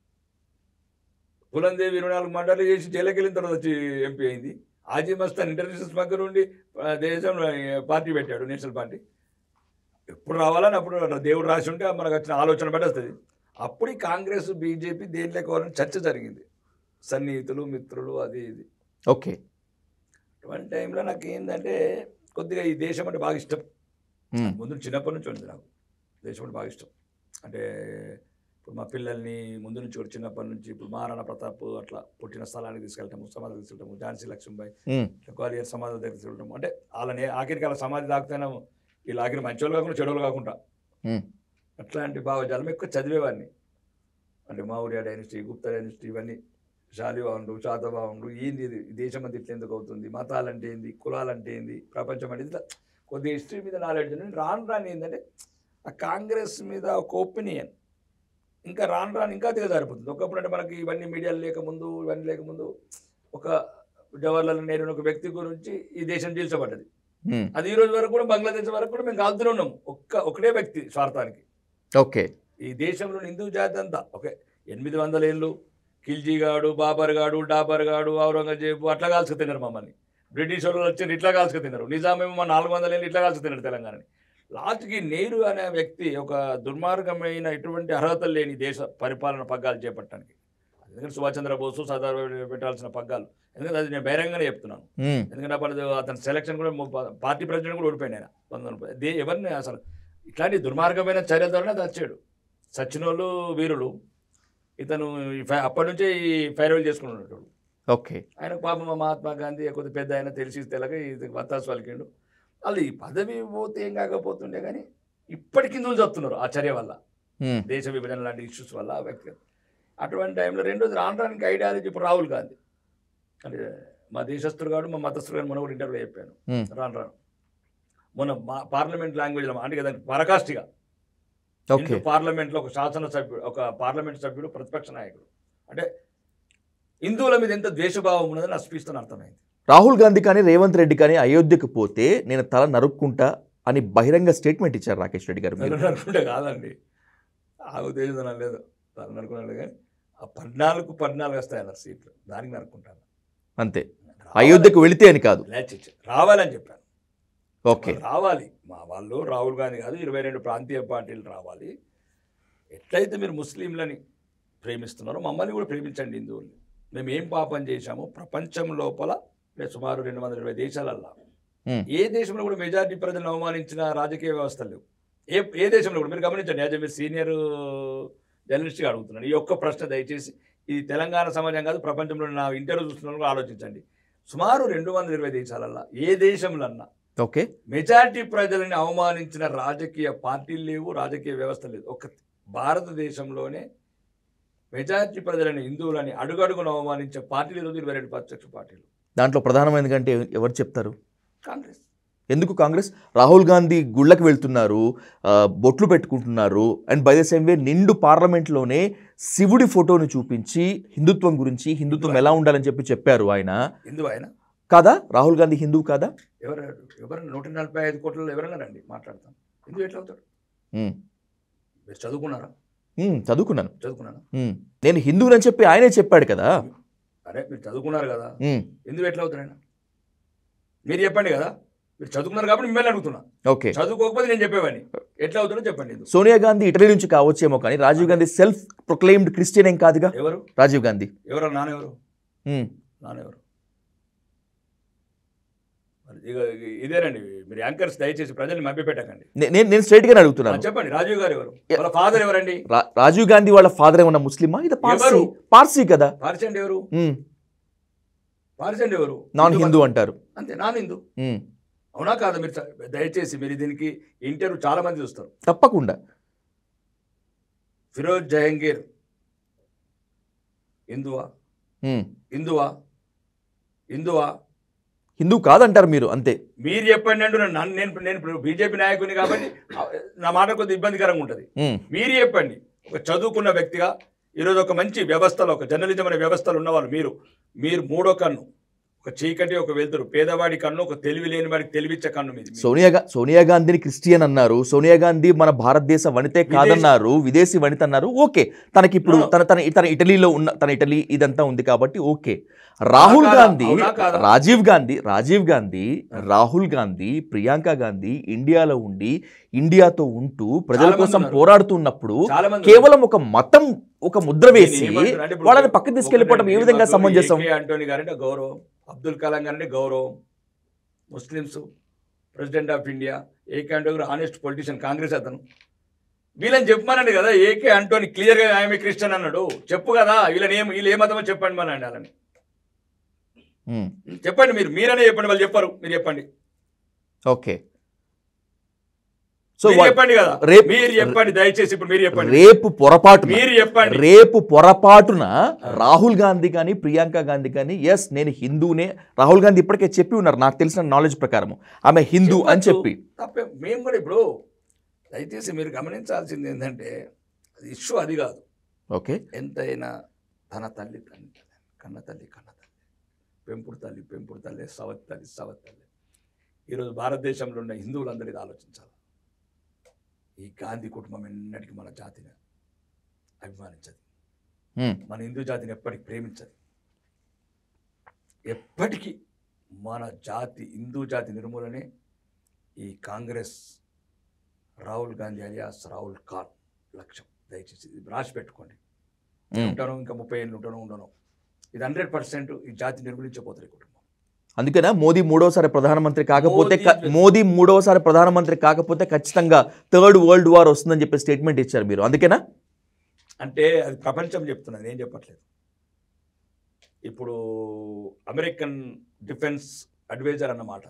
Speaker 2: పులందేవి ఇరవై నాలుగు మండలి చేసి జైలుకి వెళ్ళిన తర్వాత వచ్చి ఎంపీ అయింది ఆజీ మస్తాన్ ఇంటర్నేషనల్ స్మగ్గర్ నుండి ఆ, దేశంలో ఆ, పార్టీ పెట్టాడు నేషనల్ పార్టీ ఎప్పుడు రావాలని అప్పుడు దేవుడు రాసి ఉంటే మనకు వచ్చిన ఆలోచన బట్టి వస్తుంది అప్పుడు ఈ కాంగ్రెస్ బీజేపీ దేంట్లో కావాలని చర్చ జరిగింది సన్నిహితులు మిత్రులు అది ఇది
Speaker 1: ఓకే
Speaker 2: అటువంటి టైంలో నాకు ఏంటంటే కొద్దిగా ఈ దేశం అంటే బాగా ఇష్టం
Speaker 1: ఉమ్,
Speaker 2: ముందు చిన్నప్పటి నుంచి ఉంది నాకు దేశం అంటే బాగా ఇష్టం అంటే ఇప్పుడు మా పిల్లల్ని ముందు నుంచి కూడా చిన్నప్పటి నుంచి ఇప్పుడు మహారాణా ప్రతాప్ అట్లా పుట్టిన స్థలానికి తీసుకెళ్ళటము సమాధి తీసుకెళ్ళటము ఝాన్సీ లక్ష్మీబాయి
Speaker 1: ఉమ్,
Speaker 2: గ్వాలియర్ సమాధి దగ్గర తీసుకెళ్ళటము అంటే వాళ్ళని ఆఖరికి వాళ్ళ సమాధి దాకుతేనే వీళ్ళు ఆఖరి మంచోళ్ళు కాకుండా చెడులు కాకుండా
Speaker 1: ఉమ్,
Speaker 2: అట్లాంటి భావజాలం ఎక్కువ చదివేవాడిని అంటే మౌర్య డైనస్టీ గుప్త డైనస్టీ ఇవన్నీ శాలివాహనుడు శాతవాహనుడు ఏంది ఇది ఈ దేశం అంతా ఇట్లా ఎందుకు అవుతుంది మతాలంటే ఏంది కులాలంటే ఏంది ప్రపంచం అంటే ఇట్లా కొద్ది హిస్టరీ మీద నాలెడ్జ్ ఉంది రాను రాని ఏంటంటే ఆ కాంగ్రెస్ మీద ఒక ఒపీనియన్ ఇంకా రాను రాను ఇంకా దిగజారిపోతుంది ఒకప్పుడు అంటే మనకి ఇవన్నీ మీడియాలు లేకముందు ఇవన్నీ లేకముందు ఒక జవహర్లాల్ నెహ్రూ అనే ఒక వ్యక్తి గురించి ఈ దేశం చీల్చబడ్డది
Speaker 1: ఉమ్,
Speaker 2: అది ఈ రోజు వరకు కూడా బంగ్లాదేశ్ వరకు కూడా మేము కాల్తూనే ఉన్నాం ఒక్క ఒకటే వ్యక్తి స్వార్థానికి
Speaker 1: ఓకే
Speaker 2: ఈ దేశంలోని హిందూ జాతి అంతా ఓకే ఎనిమిది వందల ఏళ్ళు ఖిల్జీ గాడు బాబర్ గాడు డాబర్ గాడు ఔరంగజేబు అట్లా కాల్చుకు తిన్నారు మమ్మల్ని బ్రిటిష్ వాళ్ళు వచ్చి ఇట్లా కాల్చుకు తిన్నారు నిజామేమో మా నాలుగు వందల ఏళ్ళు ఇట్లా కాల్చుకు తిన్నారు తెలంగాణని లాస్ట్కి నెహ్రూ అనే వ్యక్తి ఒక దుర్మార్గమైన ఎటువంటి అర్హతలు లేని దేశ పరిపాలన పగ్గాలు చేపట్టడానికి ఎందుకంటే సుభాష్ చంద్రబోసు సర్దార్ పటేల్ పెట్టాల్సిన పగ్గాలు ఎందుకంటే అది నేను బహిరంగానే చెప్తున్నాను
Speaker 1: ఉమ్,
Speaker 2: ఎందుకంటే అప్పుడు అతని సెలక్షన్ కూడా ము- పార్టీ ప్రెసిడెంట్ కూడా ఓడిపోయింది ఆయన పంతొమ్మిది వందల ముప్పై. దే ఎవరిని అసలు ఇట్లాంటి దుర్మార్గమైన చర్యల ద్వారా అది వచ్చాడు సచినోళ్ళు వీరులు ఇతను ఈ ఫై- అప్పటి నుంచే ఈ ఫైర్వెల్ చేసుకున్నాడు
Speaker 1: ఓకే
Speaker 2: ఆయనకు పాపం మా మహాత్మా గాంధీ కొద్ది పెద్ద ఆయన తెలిసి తెలక ఇది వత్తాసు పలికిండు వాళ్ళు ఈ పదవి పోతే ఏం కాకపోతుండే కానీ ఇప్పటికి హిందువులు చెప్తున్నారు ఆ చర్య వల్ల
Speaker 1: ఉమ్,
Speaker 2: దేశ విభజన లాంటి ఇష్యూస్ వల్ల ఆ వ్యక్తి అటువంటి టైంలో రెండోది రావడానికి ఐడియాలజీ ఇప్పుడు రాహుల్ గాంధీ అంటే మా దేశస్తుడు కాదు మా మతస్థుడు కాదు మొన్న కూడా ఇంటర్వ్యూ చెప్పాను
Speaker 1: ఉమ్,
Speaker 2: రాను రాను మొన్న మా పార్లమెంట్ లాంగ్వేజ్లో అంటే కదా పరకాష్టిగా
Speaker 1: ఓకే
Speaker 2: హిందూ పార్లమెంట్లో ఒక శాసన సభ్యుడు ఒక పార్లమెంట్ సభ్యుడు ప్రతిపక్ష నాయకుడు అంటే హిందువుల మీద ఎంత ద్వేషభావం ఉన్నదని అస్పిస్తున్న అర్థమైంది
Speaker 1: రాహుల్ గాంధీ కానీ రేవంత్ రెడ్డి కానీ అయోధ్యకు పోతే నేను తల నరుక్కుంటా అని బహిరంగ స్టేట్మెంట్ ఇచ్చారు రాకేష్ రెడ్డి గారు మీరు.
Speaker 2: తను అనుకుంటే కాదండి ఆ ఉద్దేశం నాకు లేదు తను అనుకున్నాడు కానీ ఆ పద్నాలుగు పద్నాలుగు వస్తాయన్నారు సీట్లు దానికి నరుకుంటాను
Speaker 1: అంతే అయోధ్యకు వెళితే అని కాదు
Speaker 2: లేచి రావాలని చెప్పాను
Speaker 1: ఓకే
Speaker 2: రావాలి మా వాళ్ళు రాహుల్ గాంధీ కాదు ఇరవై రెండు ప్రాంతీయ పార్టీలు రావాలి ఎట్లయితే మీరు ముస్లింలని ప్రేమిస్తున్నారో మమ్మల్ని కూడా ప్రేమించండి హిందువుల్ని మేము ఏం పాపం చేశామో ప్రపంచం లోపల అంటే సుమారు రెండు వందల ఇరవై దేశాలల్లో
Speaker 1: Hmm.
Speaker 2: ఏ దేశంలో కూడా మెజారిటీ ప్రజలను అవమానించిన రాజకీయ వ్యవస్థలు లేవు ఏ ఏ దేశంలో కూడా మీరు గమనించండి యాజ్ మీరు సీనియర్ జర్నలిస్ట్గా అడుగుతున్నాను ఈ ఒక్క ప్రశ్న దయచేసి ఇది తెలంగాణ సమాజం కాదు ప్రపంచంలో నా ఇంటర్వ్యూ చూస్తున్న వాళ్ళు కూడా ఆలోచించండి సుమారు రెండు వందల ఇరవై దేశాలల్లో ఏ దేశంలో అన్నా
Speaker 1: ఓకే
Speaker 2: మెజారిటీ ప్రజలని అవమానించిన రాజకీయ పార్టీలు లేవు రాజకీయ వ్యవస్థ లేదు ఒక భారతదేశంలోనే మెజారిటీ ప్రజలని హిందువులని అడుగడుగున అవమానించే పార్టీలు ఈరోజు ఇరవై రెండు ప్రత్యక్ష పార్టీలు
Speaker 1: దాంట్లో ప్రధానమైనది కంటే ఎవరు చెప్తారు
Speaker 2: కాంగ్రెస్
Speaker 1: ఎందుకు కాంగ్రెస్ రాహుల్ గాంధీ గుళ్ళకి వెళ్తున్నారు ఆ, బొట్లు పెట్టుకుంటున్నారు and by the same way నిండు పార్లమెంట్లోనే శివుడి ఫోటోని చూపించి హిందుత్వం గురించి హిందుత్వం ఎలా ఉండాలని చెప్పి చెప్పారు ఆయన
Speaker 2: హిందువు ఆయన
Speaker 1: కాదా రాహుల్ గాంధీ హిందువు కాదా
Speaker 2: ఎవరు ఎవరైనా నూట నలభై ఐదు కోట్లలో ఎవరైనా రండి మాట్లాడతాం హిందువు ఎట్లా అవుతాడు
Speaker 1: ఉమ్,
Speaker 2: మీరు చదువుకున్నారా
Speaker 1: ఉమ్, చదువుకున్నాను
Speaker 2: చదువుకున్నాను
Speaker 1: ఉమ్, నేను హిందువునని చెప్పి ఆయనే చెప్పాడు కదా
Speaker 2: అరే మీరు చదువుకున్నారు కదా
Speaker 1: ఉమ్,
Speaker 2: హిందువు ఎట్లా అవుతాడు ఆయన మీరు చెప్పండి కదా మీరు చదువుకున్నారు కాబట్టి మిమ్మల్ని అడుగుతున్నా
Speaker 1: ఓకే
Speaker 2: చదువుకోకపోతే నేను చెప్పేవాడిని ఎట్లా అవుతాడో చెప్పండి హిందువు
Speaker 1: సోనియా గాంధీ ఇటలీ నుంచి కావచ్చేమో కానీ Rajiv Gandhi self proclaimed Christian ఏం కాదుగా
Speaker 2: ఎవరు
Speaker 1: రాజీవ్ గాంధీ
Speaker 2: ఎవరు నానెవరు
Speaker 1: ఉమ్,
Speaker 2: నానెవరు మరి ఇక ఇదేనండి మీరు యాంకర్స్ దయచేసి ప్రజల్ని మభ్యపెట్టకండి
Speaker 1: నే- నేను నేను స్ట్రైట్ గానే
Speaker 2: ఆ,
Speaker 1: అడుగుతున్నాను
Speaker 2: చెప్పండి రాజీవ్ గారు ఎవరు వాళ్ళ ఫాదర్ ఎవరండి
Speaker 1: రా- రాజీవ్ గాంధీ వాళ్ళ ఫాదర్ ఏమన్నా ముస్లిమా ఇది పార్సీ
Speaker 2: ఎవరు?
Speaker 1: పార్సీ కదా
Speaker 2: పార్సెంట్ ఎవరు
Speaker 1: ఉమ్,
Speaker 2: పార్సెంట్ ఎవరు
Speaker 1: నాన్ హిందూ అంటారు
Speaker 2: అంతే నాన్ హిందూ
Speaker 1: ఉమ్,
Speaker 2: అవునా కాదా మీరు చ- దయచేసి మీరు దీనికి ఇంటర్వ్యూ చాలా మంది చూస్తారు
Speaker 1: తప్పకుండా
Speaker 2: ఫిరోజ్ జహంగీర్ హిందువా
Speaker 1: ఉమ్,
Speaker 2: హిందువా హిందువా
Speaker 1: హిందూ కాదంటారు మీరు అంతే
Speaker 2: మీరు చెప్పండి అంటూ నన్ను నేను నేను బీజేపీ నాయకుని కాబట్టి నా మాట కొద్దిగా ఇబ్బందికరంగా ఉంటుంది
Speaker 1: ఉమ్,
Speaker 2: మీరు చెప్పండి ఒక చదువుకున్న వ్యక్తిగా ఈరోజు ఒక మంచి వ్యవస్థలో ఒక జర్నలిజం అనే వ్యవస్థలో ఉన్నవాళ్ళు మీరు మీరు మూడో కన్ను ఒక చీకటి ఒక వెళ్తురు పేదవాడి కన్ను ఒక తెలివి లేని వాడికి తెలివిచ్చే కన్ను మీది
Speaker 1: సోనియా గా- సోనియా గాంధీని క్రిస్టియన్ అన్నారు సోనియా గాంధీ మన భారతదేశ వనితే కాదన్నారు విదేశీ వనిత అన్నారు ఓకే తనకి ఇప్పుడు
Speaker 2: No.
Speaker 1: తన తన తన ఇటలీలో ఉన్న తన ఇటలీ ఇదంతా ఉంది కాబట్టి ఓకే రాహుల్
Speaker 2: కాదా?
Speaker 1: గాంధీ
Speaker 2: అవునా కాదా?
Speaker 1: రాజీవ్ గాంధీ రాజీవ్ గాంధీ రాహుల్ గాంధీ ప్రియాంక గాంధీ ఇండియాలో ఉండి ఇండియాతో ఉంటూ ప్రజల
Speaker 2: చాలా మంది
Speaker 1: కోసం
Speaker 2: ఉన్నారు.
Speaker 1: పోరాడుతున్నప్పుడు
Speaker 2: చాలా మంది
Speaker 1: కేవలం ఒక మతం ఒక ముద్ర వేసి
Speaker 2: నేను ఏమంటున్నా అంటే ఇప్పుడు
Speaker 1: వాళ్ళని పక్కకు తీసుకెళ్లిపోవడం ఏ
Speaker 2: ఒకటి
Speaker 1: విధంగా
Speaker 2: మాకు
Speaker 1: సమంజసం
Speaker 2: ఏకే ఆంటోనీ గారంటే గౌరవం అబ్దుల్ కలాం గారంటే గౌరవం Muslims president of India AK Antony గారు ఆనెస్ట్ పొలిటీషియన్ కాంగ్రెస్ అతను వీళ్ళని చెప్పమనండి కదా ఏకే ఆంటోనీ క్లియర్గా ఆమె క్రిస్టియన్ అన్నాడు చెప్పు కదా వీళ్ళని ఏం వీళ్ళు ఏ మతమో చెప్పండి మనండి వాళ్ళని
Speaker 1: ఉమ్,
Speaker 2: చెప్పండి మీరు మీరనే చెప్పండి వాళ్ళు చెప్పరు మీరు చెప్పండి
Speaker 1: ఓకే సో
Speaker 2: మీరు
Speaker 1: వా-
Speaker 2: చెప్పండి కదా
Speaker 1: రేపు-
Speaker 2: మీరు చెప్పండి దయచేసి ఇప్పుడు మీరు చెప్పండి
Speaker 1: రేపు పొరపాటు
Speaker 2: మీరు చెప్పండి
Speaker 1: రేపు పొరపాటున రాహుల్ గాంధీ కానీ ప్రియాంక గాంధీ కానీ ఎస్ నేను హిందూనే రాహుల్ గాంధీ ఇప్పటికే చెప్పి ఉన్నారు నాకు తెలిసిన నాలెడ్జ్ ప్రకారం ఆమె హిందూ అని చెప్పి
Speaker 2: తప్పే మేము కూడా ఇప్పుడు దయచేసి మీరు గమనించాల్సింది ఏంటంటే ఇష్యూ అది కాదు
Speaker 1: ఓకే
Speaker 2: ఎంతైనా తన తల్లి తల్లి కన్న తల్లి కన్న తల్లి పెంపుడు తల్లి పెంపుడు తల్లి సవత్ తల్లి సవత్ తల్లి ఈరోజు భారతదేశంలో ఉన్న హిందువులందరూ ఇది ఆలోచించాలి ఈ గాంధీ కుటుంబం ఎన్నటికీ మన జాతిని అభిమానించదు
Speaker 1: హ్మ్.
Speaker 2: మన హిందూ జాతిని ఎప్పటికీ ప్రేమించదు ఎప్పటికీ మన జాతి హిందూ జాతి నిర్మూలనే ఈ కాంగ్రెస్ రాహుల్ గాంధీ అలియాస్ రాహుల్ ఖాన్ లక్ష్యం దయచేసి ఇది రాసి పెట్టుకోండి
Speaker 1: హ్మ్.
Speaker 2: ఉంటాను ఇంకా ముప్పై ఏళ్ళు ఉంటాను ఉండను ఇది హండ్రెడ్ పర్సెంట్ ఈ జాతి నిర్మూలించబోతుంది కుటుంబం
Speaker 1: అందుకేనా మోదీ మూడోసారి ప్రధానమంత్రి కాకపోతే క-
Speaker 2: మోదీ-
Speaker 1: మోదీ మూడోసారి ప్రధానమంత్రి కాకపోతే ఖచ్చితంగా థర్డ్ వరల్డ్ వార్ వస్తుందని చెప్పి స్టేట్మెంట్ ఇచ్చారు మీరు అందుకేనా
Speaker 2: అంటే అది ప్రపంచం చెప్తున్నది నేను చెప్పట్లేదు ఇప్పుడు అమెరికన్ డిఫెన్స్ అడ్వైజర్ అన్నమాట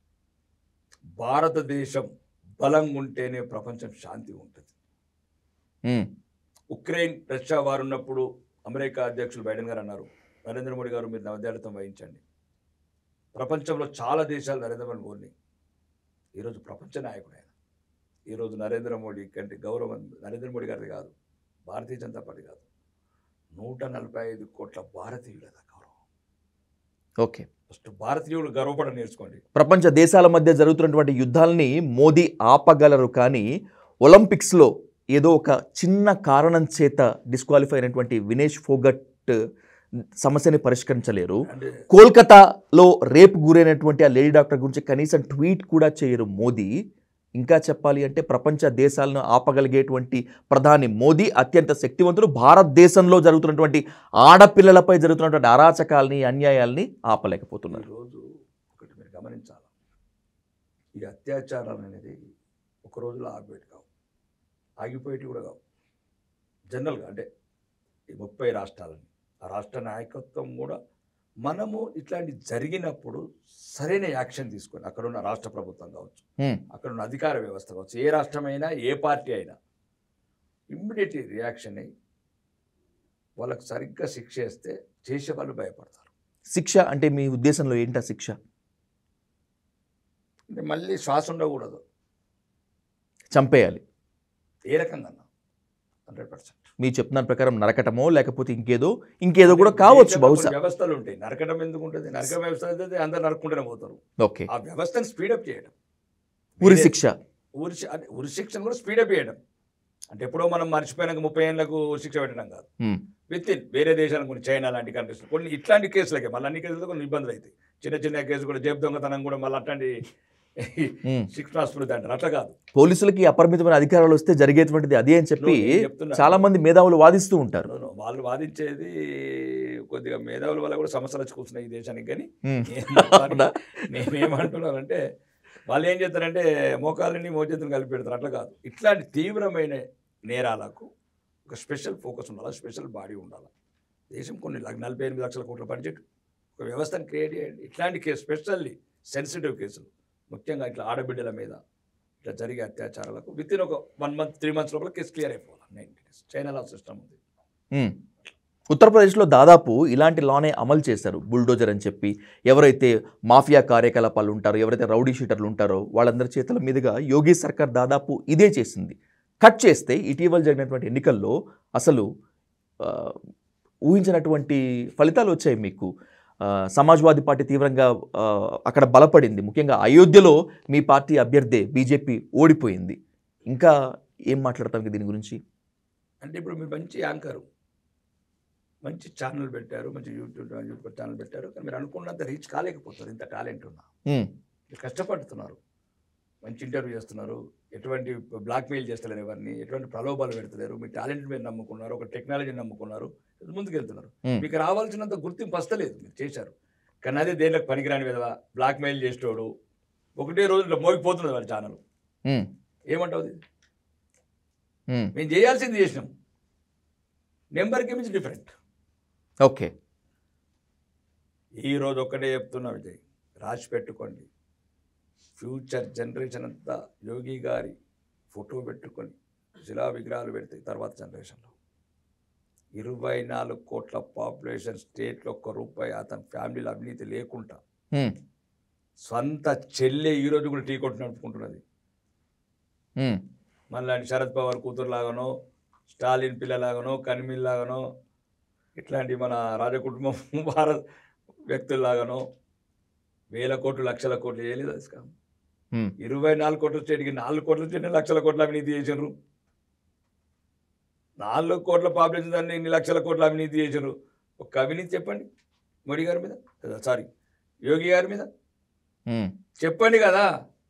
Speaker 2: భారతదేశం బలంగా ఉంటేనే ప్రపంచం శాంతి ఉంటుంది
Speaker 1: హ్మ్.
Speaker 2: ఉక్రెయిన్ రష్యా వారు ఉన్నప్పుడు అమెరికా అధ్యక్షులు బైడెన్ గారు అన్నారు నరేంద్ర మోడీ గారు మీరు నవదేళతం వహించండి ప్రపంచంలో చాలా దేశాలు నరేంద్ర మోడీ కోరినాయి ఈరోజు ప్రపంచ నాయకుడు ఆయన ఈరోజు నరేంద్ర మోడీ కంటే గౌరవం నరేంద్ర మోడీ గారిది కాదు భారతీయ జనతా పార్టీ కాదు నూట నలభై ఐదు కోట్ల భారతీయుల గౌరవం
Speaker 1: ఓకే
Speaker 2: ఫస్ట్ భారతీయులు గర్వపడ నేర్చుకోండి
Speaker 1: ప్రపంచ దేశాల మధ్య జరుగుతున్నటువంటి యుద్ధాలని మోదీ ఆపగలరు కానీ ఒలింపిక్స్లో ఏదో ఒక చిన్న కారణం చేత డిస్క్వాలిఫై అయినటువంటి వినేష్ ఫోగట్ సమస్యని పరిష్కరించలేరు
Speaker 2: అంటే
Speaker 1: కోల్కతాలో రేపు గురైనటువంటి ఆ లేడీ డాక్టర్ గురించి కనీసం ట్వీట్ కూడా చేయరు మోదీ ఇంకా చెప్పాలి అంటే ప్రపంచ దేశాలను ఆపగలిగేటువంటి ప్రధాని మోదీ అత్యంత శక్తివంతుడు భారతదేశంలో జరుగుతున్నటువంటి ఆడపిల్లలపై జరుగుతున్నటువంటి అరాచకాల్ని అన్యాయాల్ని ఆపలేకపోతున్నారు
Speaker 2: ఈరోజు ఒకటి మీరు గమనించాలి ఈ అత్యాచారాలు అనేది ఒక రోజులో ఆగిపోయేటి కావు ఆగిపోయేటి కూడా కావు జనరల్గా అంటే ఈ ముప్పై రాష్ట్రాలని ఆ రాష్ట్ర నాయకత్వం కూడా మనము ఇట్లాంటి జరిగినప్పుడు సరైన యాక్షన్ తీసుకొని అక్కడ ఉన్న రాష్ట్ర ప్రభుత్వం కావచ్చు
Speaker 1: హ్మ్.
Speaker 2: అక్కడ ఉన్న అధికార వ్యవస్థ కావచ్చు ఏ రాష్ట్రమైనా ఏ పార్టీ అయినా ఇమ్మీడియట్ రియాక్షన్ అయ్యి వాళ్ళకి సరిగ్గా శిక్ష వేస్తే చేసే వాళ్ళు భయపడతారు
Speaker 1: శిక్ష అంటే మీ ఉద్దేశంలో ఏంటా శిక్ష
Speaker 2: అంటే మళ్ళీ శ్వాస ఉండకూడదు
Speaker 1: చంపేయాలి
Speaker 2: ఏ రకంగా హండ్రెడ్ పర్సెంట్
Speaker 1: మీరు చెప్తున్న ప్రకారం నరకటమో లేకపోతే ఇంకేదో ఇంకేదో కూడా కావచ్చు బహుశా
Speaker 2: వ్యవస్థలు ఉంటాయి నరకడం ఎందుకు ఉంటుంది నరక వ్యవస్థ అయితే అందరు నరుక్కుంటూనే పోతారు
Speaker 1: ఓకే
Speaker 2: ఆ వ్యవస్థను స్పీడప్ చేయడం
Speaker 1: ఉరి
Speaker 2: వేరే-
Speaker 1: శిక్ష
Speaker 2: ఉరి శి- అంటే ఉరి శిక్షను కూడా స్పీడప్ చేయడం అంటే ఎప్పుడో మనం మర్చిపోయినాక ముప్పై ఏళ్ళకు ఉరి శిక్ష పెట్టడం కాదు
Speaker 1: హ్మ్.
Speaker 2: విత్ ఇన్ వేరే దేశాలకు కొన్ని చైనా లాంటి కంట్రీస్ కొన్ని ఇట్లాంటి కేసులకే మళ్ళీ అన్ని కేసులు కొన్ని ఇబ్బందులు అవుతాయి చిన్న చిన్న కేసు కూడా జేబు దొంగతనం కూడా మళ్ళీ అట్లాంటి
Speaker 1: హ్మ్.
Speaker 2: శిక్షణ స్మృతి అంటారు అట్లా కాదు
Speaker 1: పోలీసులకి అపరిమితమైన అధికారాలు వస్తే జరిగేటువంటిది అదే అని చెప్పి
Speaker 2: నేను చెప్తున్నా.
Speaker 1: చాలా మంది మేధావులు వాదిస్తూ ఉంటారు
Speaker 2: No, no, వాళ్ళు వాదించేది కొద్దిగా మేధావుల వల్ల కూడా సమస్యలు వచ్చి కూర్చున్నాయి ఈ దేశానికి కానీ
Speaker 1: హ్మ్.
Speaker 2: నేను- నేనేమంటున్నానంటే వాళ్ళు ఏం చేస్తారంటే మోకాలని మోచేతులు కలిపి పెడతారు అట్లా కాదు ఇట్లాంటి తీవ్రమైన నేరాలకు ఒక స్పెషల్ ఫోకస్ ఉండాలి స్పెషల్ బాడీ ఉండాలి దేశం కొన్ని లక్ష- నలభై ఎనిమిది లక్షల కోట్ల బడ్జెట్ ఒక వ్యవస్థను క్రియేట్ చేయండి ఇట్లాంటి కేసు స్పెషల్లీ సెన్సిటివ్ కేసులు ముఖ్యంగా ఇట్లా ఆడబిడ్డల మీద ఇట్లా జరిగే అత్యాచారాలకు విత్ ఇన్ ఒక వన్ మంత్ త్రీ మంత్స్ లోపల కేసు క్లియర్ అయిపోవాలి నైన్టీ డేస్ చైనాలో సిస్టమ్ ఉంది
Speaker 1: హ్మ్. ఉత్తరప్రదేశ్లో దాదాపు ఇలాంటి లానే అమలు చేశారు బుల్డోజర్ అని చెప్పి ఎవరైతే మాఫియా కార్యకలాపాలు ఉంటారో ఎవరైతే రౌడీ షీటర్లు ఉంటారో వాళ్ళందరి చేతుల మీదుగా యోగి సర్కార్ దాదాపు ఇదే చేసింది కట్ చేస్తే ఇటీవల జరిగినటువంటి ఎన్నికల్లో అసలు ఆ, ఊహించినటువంటి ఫలితాలు వచ్చాయి మీకు ఆ, సమాజ్వాదీ పార్టీ తీవ్రంగా ఆ, అక్కడ బలపడింది ముఖ్యంగా అయోధ్యలో మీ పార్టీ అభ్యర్థి బీజేపీ ఓడిపోయింది ఇంకా ఏం మాట్లాడతాం దీని గురించి
Speaker 2: అంటే ఇప్పుడు మీరు మంచి యాంకరు మంచి ఛానల్ పెట్టారు మంచి యూట్యూబ్ యూట్యూబ్ ఛానల్ పెట్టారు కానీ మీరు అనుకున్నంత రీచ్ కాలేకపోతారు ఇంత టాలెంట్ ఉన్నా
Speaker 1: ఉమ్,
Speaker 2: మీరు కష్టపడుతున్నారు మంచి ఇంటర్వ్యూ చేస్తున్నారు ఎటువంటి బ్లాక్మెయిల్ చేస్తలేరు ఎవరిని ఎటువంటి ప్రలోభాలు పెడతలేరు మీ టాలెంట్ మీద నమ్ముకున్నారు ఒక టెక్నాలజీని నమ్ముకున్నారు ముందుకు వెళ్తున్నారు
Speaker 1: Hmm.
Speaker 2: మీకు రావాల్సినంత గుర్తింపు వస్తలేదు మీరు చేశారు కానీ అదే దేనిలోకి పనికిరాని విధవా బ్లాక్మెయిల్ చేసేటోడు ఒకటే రోజులో మోగిపోతున్నది వాళ్ళ ఛానల్
Speaker 1: ఉమ్,
Speaker 2: ఏమంటావు ఇది?
Speaker 1: ఉమ్.
Speaker 2: మేము చేయాల్సింది చేసినాం నెంబర్కి మించి డిఫరెంట్
Speaker 1: ఓకే
Speaker 2: ఈ రోజు ఒక్కటే చెప్తున్నా విజయ్ రాసి పెట్టుకోండి ఫ్యూచర్ జనరేషన్ అంతా యోగి గారి ఫోటో పెట్టుకొని శిలా విగ్రహాలు పెడతాయి తర్వాత జనరేషన్లో ఇరవై నాలుగు కోట్ల పాపులేషన్ స్టేట్లో ఒక్క రూపాయి అతని ఫ్యామిలీలో అవినీతి లేకుండా
Speaker 1: ఉమ్,
Speaker 2: సొంత చెల్లె ఈ రోజు కూడా టీ కొట్టు నడుపుకుంటున్నది
Speaker 1: ఉమ్,
Speaker 2: మళ్ళీ శరద్ పవార్ కూతురు లాగానో స్టాలిన్ పిల్లలాగానో కనిమిల్ లాగానో ఇట్లాంటి మన రాజకుటుంబం భారత్ వ్యక్తుల్లాగానో వేల కోట్లు లక్షల కోట్లు చేయలేదు అది స్కామ్
Speaker 1: ఉమ్.
Speaker 2: ఇరవై నాలుగు కోట్ల స్టేట్కి నాలుగు కోట్ల స్టేట్ లక్షల కోట్ల అవినీతి చేశారు నాలుగు కోట్ల పాపులేషన్ దాన్ని ఇన్ని లక్షల కోట్ల అవినీతి చేశారు ఒక అవినీతి చెప్పండి మోడీ గారి మీద సారీ యోగి గారి మీద
Speaker 1: ఉమ్.
Speaker 2: చెప్పండి కదా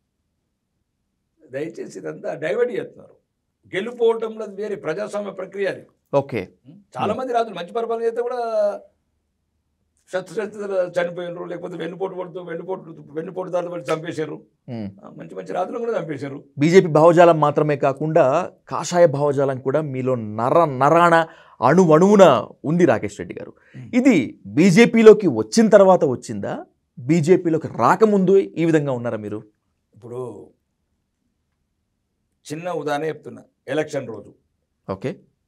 Speaker 2: దయచేసి ఇదంతా డైవర్ట్ చేస్తున్నారు గెలుపోవటంలో అది వేరే ప్రజాస్వామ్య ప్రక్రియ అది
Speaker 1: ఓకే
Speaker 2: చాలా మంది రాజులు మంచి పరిపాలన చేస్తే కూడా శత్రుశత్రులు చనిపోయినారు లేకపోతే వెన్నుపోటు పడుతూ వెన్నుపోటు వెన్నుపోటుదారులు పడి చంపేశారు
Speaker 1: ఉమ్.
Speaker 2: ఆ, మంచి మంచి రాజులు కూడా చంపేశారు
Speaker 1: బీజేపీ భావజాలం మాత్రమే కాకుండా కాషాయ భావజాలం కూడా మీలో నర నరాణ అణువణువున ఉంది రాకేష్ రెడ్డి గారు ఇది బీజేపీలోకి వచ్చిన తర్వాత వచ్చిందా బీజేపీలోకి రాకముందు ఈ విధంగా ఉన్నారా మీరు
Speaker 2: ఇప్పుడు చిన్న ఉదాహరణ చెప్తున్నా ఎలక్షన్ రోజు
Speaker 1: ఓకే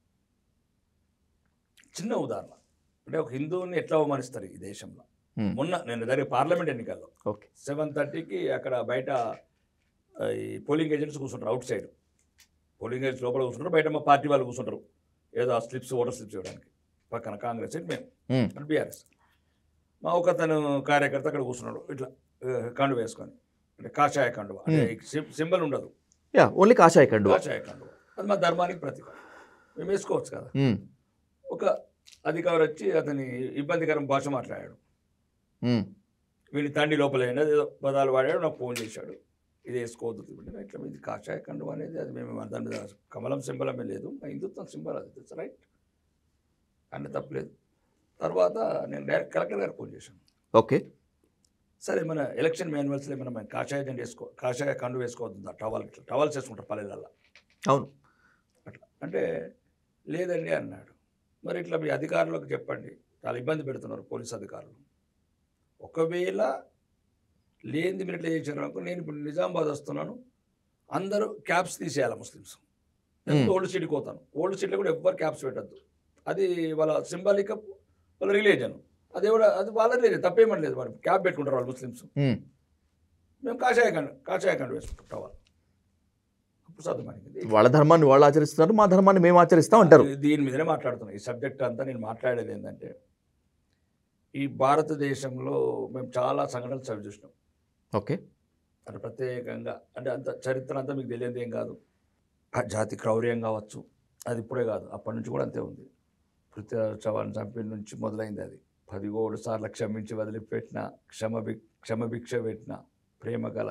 Speaker 2: చిన్న ఉదాహరణ అంటే ఒక హిందువుని ఎట్లా అవమానిస్తారు ఈ దేశంలో
Speaker 1: Hmm.
Speaker 2: మొన్న నేను జరిగే పార్లమెంట్ ఎన్నికల్లో
Speaker 1: ఓకే
Speaker 2: సెవెన్ థర్టీకి అక్కడ బయట ఆ, ఈ పోలింగ్ ఏజెంట్స్ కూర్చుంటారు అవుట్ సైడ్ పోలింగ్ ఏజెంట్స్ లోపల కూర్చుంటారు బయట మా పార్టీ వాళ్ళు కూర్చుంటారు ఏదో ఆ స్లిప్స్ ఓటర్ స్లిప్స్ ఇవ్వడానికి పక్కన కాంగ్రెస్ సైడ్ మేము
Speaker 1: ఉమ్.
Speaker 2: అంటే బీఆర్ఎస్ మా ఒక తను కార్యకర్త అక్కడ కూర్చున్నాడు ఇట్లా ఆ, కండువ వేసుకొని అంటే కాషాయ కండువ అంటే సింబల్ ఉండదు
Speaker 1: యా ఓన్లీ కాషాయ కండు
Speaker 2: కాషాయ కండువ అది మా ధర్మానికి ప్రతీక మేము వేసుకోవచ్చు కదా
Speaker 1: ఉమ్,
Speaker 2: ఒక అధికారి వచ్చి అతని ఇబ్బందికరం భాష మాట్లాడాడు
Speaker 1: ఉమ్,
Speaker 2: వీడిని తండ్రి లోపల ఏదో పదాలు వాడాడు నాకు ఫోన్ చేశాడు ఇది వేసుకోవద్దు ఇప్పుడు ఇట్లా ఇది కాషాయ కండువ అనేది అది మేము దాని మీద కమలం సింబలమే లేదు మా హిందుత్వం సింబల్ అది ఇట్స్ రైట్ అన్నీ తప్పలేదు తర్వాత నేను డైరెక్ట్ కలెక్టర్ గారికి ఫోన్ చేశాను
Speaker 1: ఓకే
Speaker 2: సరే మన ఎలక్షన్ మాన్యువల్స్లో మనం కాషాయ జెండా వేసుకో కాషాయ కండు వేసుకోవద్దు టవల్ ఇట్లా టవల్స్ వేసుకుంటారు పల్లెలలో
Speaker 1: అవును
Speaker 2: అట్లా అంటే లేదండి అన్నాడు మరి ఇట్లా మీ అధికారులకు చెప్పండి చాలా ఇబ్బంది పెడుతున్నారు పోలీస్ అధికారులు ఒకవేళ లేనిది మీరు ఇట్లా చేశారు అనుకో నేను ఇప్పుడు నిజామాబాద్ వస్తున్నాను అందరూ క్యాప్స్ తీసేయాలి ముస్లిమ్స్ నేను
Speaker 1: Hmm.
Speaker 2: ఓల్డ్ సిటీకి పోతాను ఓల్డ్ సిటీలో కూడా ఎవ్వరు క్యాప్స్ పెట్టద్దు అది వాళ్ళ సింబాలిక్ వాళ్ళ రిలీజన్ అది కూడా అది వాళ్ళ రిలీజన్ తప్పేమని లేదు వాళ్ళు క్యాప్ పెట్టుకుంటారు వాళ్ళు ముస్లిమ్స్
Speaker 1: ఉమ్,
Speaker 2: మేము కాషాయ కండు కాషాయ కండు వేసుకుంటాం వాళ్ళు అప్పుడు సాధ్యమైంది
Speaker 1: వాళ్ళ ధర్మాన్ని వాళ్ళు ఆచరిస్తున్నారు మా ధర్మాన్ని మేము ఆచరిస్తాం అంటారు
Speaker 2: దీని మీదనే మాట్లాడుతున్నాను ఈ సబ్జెక్ట్ అంతా నేను మాట్లాడేది ఏంటంటే ఈ భారతదేశంలో మేము చాలా సంఘటనలు చవి చూసినాం
Speaker 1: ఓకే
Speaker 2: అంటే ప్రత్యేకంగా అంటే అంత చరిత్ర అంతా మీకు తెలియదు ఏం కాదు ఆ జాతి క్రౌర్యం కావచ్చు అది ఇప్పుడే కాదు అప్పటి నుంచి కూడా అంతే ఉంది పృథ్వీరాజ్ చవాన్ చంపిన నుంచి మొదలైంది అది పదిహేడు సార్లు క్షమించి వదిలిపెట్టిన క్షమ భి క్షమభిక్ష పెట్టిన ప్రేమ గల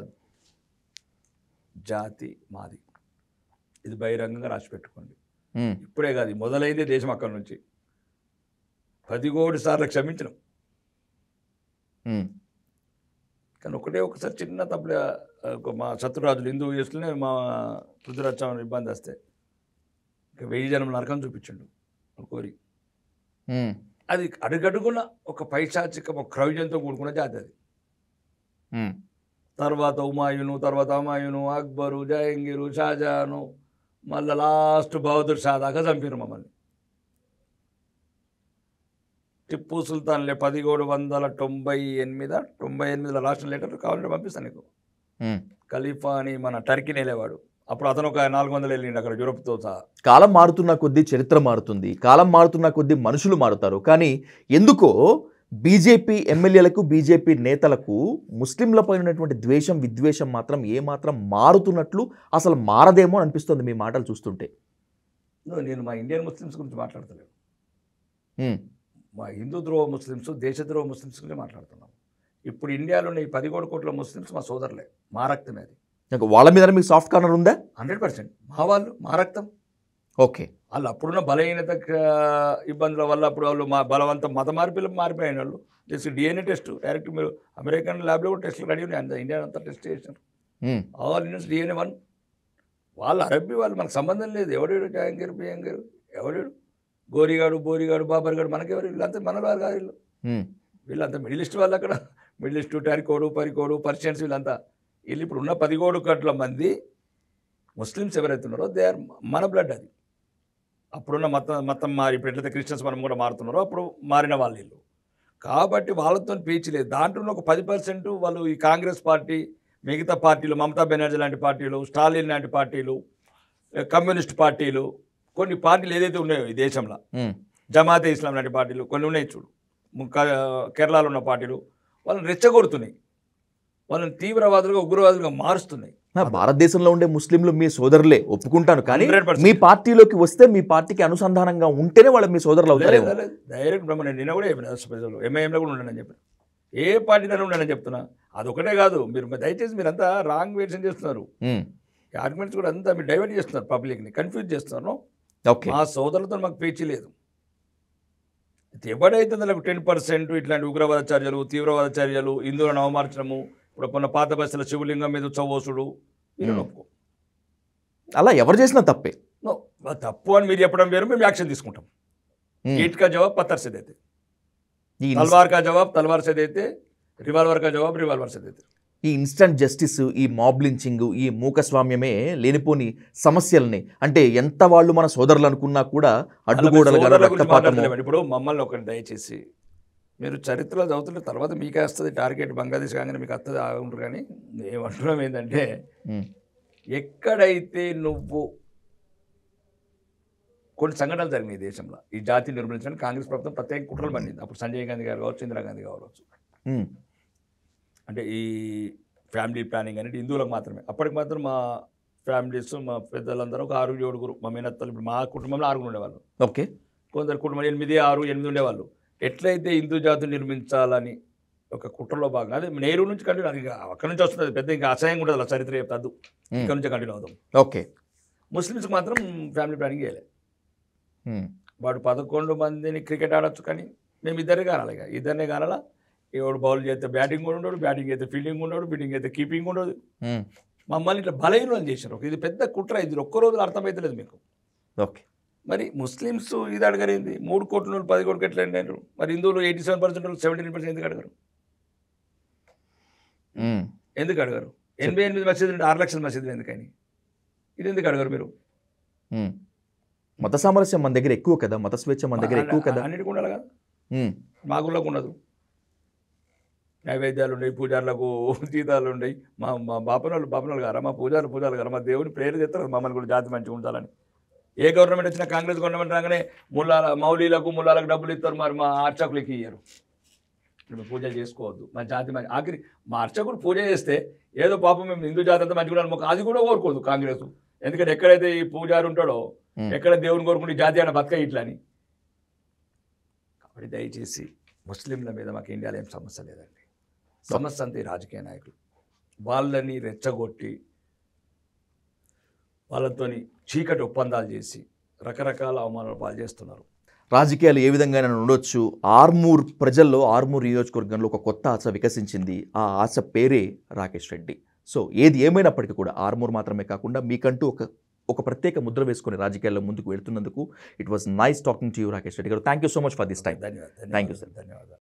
Speaker 2: జాతి మాది ఇది బహిరంగంగా రాసి పెట్టుకోండి
Speaker 1: ఉమ్,
Speaker 2: ఇప్పుడే కాదు ఇది మొదలైందే దేశం అక్కడి నుంచి పదిహేడు సార్లు క్షమించడం
Speaker 1: ఉమ్,
Speaker 2: కానీ ఒకటే ఒకసారి చిన్న తప్పులే ఆ, ఒక మా శత్రురాజులు హిందూ చేసుకునే మా పృథ్వీరాజ్ చౌహాన్ ఇబ్బంది వస్తే ఇక వెయ్యి జనం నరకం చూపించండు ఒక కోరి
Speaker 1: ఉమ్,
Speaker 2: అది అడుగడుగున ఒక పైశాచిక ఒక క్రౌర్యంతో కూడుకున్న జాతి అది
Speaker 1: ఉమ్,
Speaker 2: తర్వాత ఉమాయును తర్వాత హమాయును అక్బరు జహంగీరు షాజహాను మళ్ళీ లాస్ట్ బహదూర్ షా దాకా చంపారు మమ్మల్ని టిప్పు సుల్తాన్లే పదిహేడు వందల తొంభై ఎనిమిది తొంభై ఎనిమిదిలో రాసిన లెటర్ కావాలంటే పంపిస్తాను నీకు
Speaker 1: ఉమ్.
Speaker 2: ఖలీఫా అని మన టర్కీని వెళ్ళేవాడు అప్పుడు అతను ఒక నాలుగు వందలు వెళ్ళిండు అక్కడ యూరోప్తో సహా
Speaker 1: కాలం మారుతున్న కొద్దీ చరిత్ర మారుతుంది కాలం మారుతున్న కొద్దీ మనుషులు మారుతారు కానీ ఎందుకో బీజేపీ ఎమ్మెల్యేలకు బీజేపీ నేతలకు ముస్లింలపై ఉన్నటువంటి ద్వేషం విద్వేషం మాత్రం ఏమాత్రం మారుతున్నట్లు అసలు మారదేమో అని అనిపిస్తుంది మీ మాటలు చూస్తుంటే
Speaker 2: No, నేను మా ఇండియన్ ముస్లిమ్స్ గురించి మాట్లాడతలేను
Speaker 1: ఉమ్,
Speaker 2: మా హిందూ ద్రోహ ముస్లిమ్స్ దేశద్రోహ ముస్లిమ్స్ గురించి మాట్లాడుతున్నాం ఇప్పుడు ఇండియాలో ఉన్న ఈ పదిహేడు కోట్ల ముస్లిమ్స్ మా సోదరులే మా రక్తమే అది
Speaker 1: ఇంకా వాళ్ళ మీద మీకు సాఫ్ట్ కార్నర్ ఉందా
Speaker 2: హండ్రెడ్ పర్సెంట్ మా వాళ్ళు మా రక్తం
Speaker 1: ఓకే
Speaker 2: వాళ్ళు అప్పుడున్న బలహీనత క- ఇబ్బందుల వల్ల అప్పుడు వాళ్ళు మా బలవంతం మత మార్పులు మారిపోయిన వాళ్ళు జస్ట్ డిఎన్ఏ టెస్ట్ డైరెక్ట్ మీరు అమెరికన్ ల్యాబ్లో కూడా టెస్ట్లు రెడీ ఉన్నాయి అంత ఇండియా అంతా టెస్ట్ చేశారు
Speaker 1: ఉమ్,
Speaker 2: ఆల్ ఇండియన్స్ డిఎన్ఏ వన్ వాళ్ళు అరబ్బీ వాళ్ళు మనకు సంబంధం లేదు ఎవడేడు జహాంగీర్ బియాంగీర్ ఎవడేడు గోరిగాడు బోరిగాడు బాబర్గాడు మనకెవరు వీళ్ళంతా మన వారు కాదు వీళ్ళు
Speaker 1: ఉమ్,
Speaker 2: వీళ్ళంతా మిడిల్ ఈస్ట్ వాళ్ళు అక్కడ మిడిల్ ఈస్ట్ టర్కోడు పరికోడు పర్షియన్స్ వీళ్ళంతా వీళ్ళు ఇప్పుడు ఉన్న పదిహేడు కోట్ల మంది ముస్లిమ్స్ ఎవరైతే ఉన్నారో దే ఆర్ మన బ్లడ్ అది అప్పుడున్న మతం మతం మారి ఇప్పుడు ఎట్లయితే క్రిస్టియన్స్ మనం కూడా మారుతున్నారో అప్పుడు మారిన వాళ్ళు వీళ్ళు కాబట్టి వాళ్ళతో పీచ్ లేదు దాంట్లో ఒక పది పర్సెంట్ వాళ్ళు ఈ కాంగ్రెస్ పార్టీ మిగతా పార్టీలు మమతా బెనర్జీ లాంటి పార్టీలు స్టాలిన్ లాంటి పార్టీలు కమ్యూనిస్ట్ పార్టీలు కొన్ని పార్టీలు ఏదైతే ఉన్నాయో ఈ దేశంలో
Speaker 1: ఉమ్,
Speaker 2: జమాతే ఇస్లాం లాంటి పార్టీలు కొన్ని ఉన్నాయి చూడు ము- క- కేరళలో ఉన్న పార్టీలు వాళ్ళని రెచ్చగొడుతున్నాయి వాళ్ళని తీవ్రవాదులుగా ఉగ్రవాదులుగా మారుస్తున్నాయి
Speaker 1: నా భారతదేశంలో ఉండే ముస్లింలు మీ సోదరులే ఒప్పుకుంటాను కానీ
Speaker 2: 100%.
Speaker 1: మీ పార్టీలోకి వస్తే మీ పార్టీకి అనుసంధానంగా ఉంటేనే వాళ్ళు మీ సోదరులు అవుతారేమో
Speaker 2: డైరెక్ట్ బ్రహ్మ నేను నిన్న కూడా చెప్పిన స్పెషల్ ఎంఐఎంలో కూడా ఉండనని చెప్పిన ఏ పార్టీలో ఉండనని చెప్తున్నా అదొకటే కాదు మీరు దయచేసి మీరంతా రాంగ్ వేషన్ చేస్తున్నారు
Speaker 1: ఉమ్,
Speaker 2: ఈ ఆర్గ్యుమెంట్స్ కూడా అంతా మీరు డైవర్ట్ చేస్తున్నారు పబ్లిక్ని కన్ఫ్యూజ్ చేస్తున్నారు
Speaker 1: ఓకే
Speaker 2: మా సోదరులతో మాకు పేచీ లేదు ఇది ఎవడైతే నాకు టెన్ పర్సెంట్ ఇట్లాంటి ఉగ్రవాద చర్యలు తీవ్రవాద చర్యలు హిందువులను అవమార్చడము ఇప్పుడు కొన్న పాత బస్సుల శివలింగం మీద చవోసుడు వీళ్ళని ఒప్పుకో
Speaker 1: అలా ఎవరు చేసినా తప్పే
Speaker 2: No, అది తప్పు అని మీరు చెప్పడం వేరు మేము యాక్షన్ తీసుకుంటాం
Speaker 1: ఉమ్,
Speaker 2: ఈట్ కా జవాబ్ పత్తర్ से देते
Speaker 1: ఈ
Speaker 2: तलवार का जवाब तलवार से देते रिवाल्वर का जवाब रिवाल्वर से देते
Speaker 1: ఈ ఇన్స్టంట్ జస్టిస్ ఈ మాబ్ లించింగ్ ఈ మూకస్వామ్యమే లేనిపోని సమస్యల్ని అంటే ఎంత వాళ్ళు మన సోదరులు అనుకున్నా కూడా అడ్డుగోడలు
Speaker 2: సోదరుల గురించి
Speaker 1: రక్తపాతము
Speaker 2: మాట్లాడలేమండి. ఇప్పుడు మమ్మల్ని ఒకటి దయచేసి మీరు చరిత్రలో చదువుతుంటే తర్వాత మీకే వస్తుంది టార్గెట్ బంగ్లాదేశ్ కాగానే మీకు వస్తుంది ఆగుంటారు కానీ ఏమంటున్నాం ఏంటంటే
Speaker 1: ఉమ్,
Speaker 2: ఎక్కడైతే నువ్వు కొన్ని సంఘటనలు జరిగినాయి ఈ దేశంలో ఈ జాతి నిర్మించడానికి కాంగ్రెస్ ప్రభుత్వం ప్రత్యేక కుట్రలు పండింది అప్పుడు సంజయ్ గాంధీ గారు కావచ్చు ఇందిరాగాంధీ కావచ్చు
Speaker 1: ఉమ్,
Speaker 2: అంటే ఈ ఫ్యామిలీ ప్లానింగ్ అనేది హిందువులకు మాత్రమే అప్పటికి మాత్రం మా ఫ్యామిలీస్ మా పెద్దలందరూ ఒక ఆరు ఏడుగురు మా మేనత్తలు ఇప్పుడు మా కుటుంబంలో ఆరుగురు ఉండేవాళ్ళు
Speaker 1: ఓకే
Speaker 2: కొందరు కుటుంబం ఎనిమిది ఆరు ఎనిమిది ఉండేవాళ్ళు ఎట్లయితే హిందూ జాతిని నిర్మించాలని ఒక కుట్రలో భాగంగా అదే నేరు నుంచి కంటిన్యూ అది ఇక అక్కడి నుంచి వస్తుంది అది పెద్ద ఇంకా అసహ్యంగా ఉంటుంది అలా చరిత్ర చెప్తాదు
Speaker 1: ఉమ్,
Speaker 2: ఇక్కడ నుంచే కంటిన్యూ అవుతాం
Speaker 1: ఓకే
Speaker 2: ముస్లిమ్స్కి మాత్రం ఫ్యామిలీ ప్లానింగ్ చేయలే
Speaker 1: ఉమ్,
Speaker 2: వాడు పదకొండు మందిని క్రికెట్ ఆడొచ్చు కానీ మేము ఇద్దరే కానాలి ఇక ఇద్దరినే కానాలా ఎవడు బౌల్ చేస్తే బ్యాటింగ్ కూడా ఉండడు బ్యాటింగ్ అయితే ఫీల్డింగ్ ఉండడు ఫీల్డింగ్ అయితే కీపింగ్ ఉండదు
Speaker 1: ఉమ్,
Speaker 2: మమ్మల్ని ఇట్లా బలహీనం చేశారు ఇది పెద్ద కుట్ర ఇది ఒక్క రోజులో అర్థమవుతలేదు మీకు
Speaker 1: ఓకే
Speaker 2: మరి ముస్లిమ్స్ ఇది అడగరింది మూడు కోట్ల నుండి పది కోట్లు ఎట్లా అడిగారు మరి హిందువులు eighty seven percent seventy percent ఎందుకు అడగారు
Speaker 1: ఉమ్,
Speaker 2: ఎందుకు అడగారు ఎనభై ఎనిమిది మసీదులు ఉంటే ఆరు లక్షల మసీదులు ఎందుకని ఇది ఎందుకు అడగారు మీరు
Speaker 1: ఉమ్. మత సామరస్యం మన దగ్గర ఎక్కువ కదా మత స్వేచ్ఛ మన దగ్గర ఎక్కువ కదా
Speaker 2: అన్నిటికీ ఉండాలి కదా
Speaker 1: ఉమ్,
Speaker 2: మా గుళ్ళకు ఉండదు నైవేద్యాలు ఉన్నాయి పూజారులకు జీతాలు ఉన్నాయి మా మా బాపనోళ్ళు బాపనోళ్ళు గారా మా పూజారులు పూజారులు గారా మా దేవుని ప్రేరు చేస్తారు మమ్మల్ని కూడా జాతి మంచిగా ఉండాలని ఏ గవర్నమెంట్ వచ్చినా కాంగ్రెస్ గవర్నమెంట్ రాగానే ముల్లాల మౌలీలకు ముల్లాలకు డబ్బులు ఇస్తారు మరి మా అర్చకులకి ఇయ్యరు మేము పూజలు చేసుకోవద్దు మా జాతి మంచి ఆఖరి మా అర్చకుడు పూజ చేస్తే ఏదో పాపం మేము హిందూ జాతి అంతా మంచిగా ఉండాలి మాకు అది కూడా కోరుకోదు కాంగ్రెస్ ఎందుకంటే ఎక్కడైతే ఈ పూజారి ఉంటాడో
Speaker 1: ఉమ్.
Speaker 2: ఎక్కడ దేవుని కోరుకుంటే ఈ జాతి అన్న బతక ఇట్లా అని కాబట్టి దయచేసి ముస్లింల మీద మాకు ఇండియాలో ఏం సమస్య లేదండి సమస్య అంతే ఈ రాజకీయ నాయకులు వాళ్ళని రెచ్చగొట్టి వాళ్ళతోని చీకటి ఒప్పందాలు చేసి రకరకాల అవమానాలు పాలు చేస్తున్నారు
Speaker 1: రాజకీయాలు ఏ విధంగా ఉండొచ్చు ఆర్మూర్ ప్రజల్లో ఆర్మూర్ నియోజకవర్గంలో ఒక కొత్త ఆశ వికసించింది ఆ ఆశ పేరే రాకేష్ రెడ్డి సో ఏది ఏమైనప్పటికీ కూడా ఆర్మూర్ మాత్రమే కాకుండా మీకంటూ ఒక ఒక ప్రత్యేక ముద్ర వేసుకుని రాజకీయాల్లో ముందుకు వెళ్తున్నందుకు it was nice talking to you Rakesh Reddy గారు thank you so much for this time
Speaker 2: ధన్యవాదాలు
Speaker 1: Thank you, sir.
Speaker 2: ధన్యవాదాలు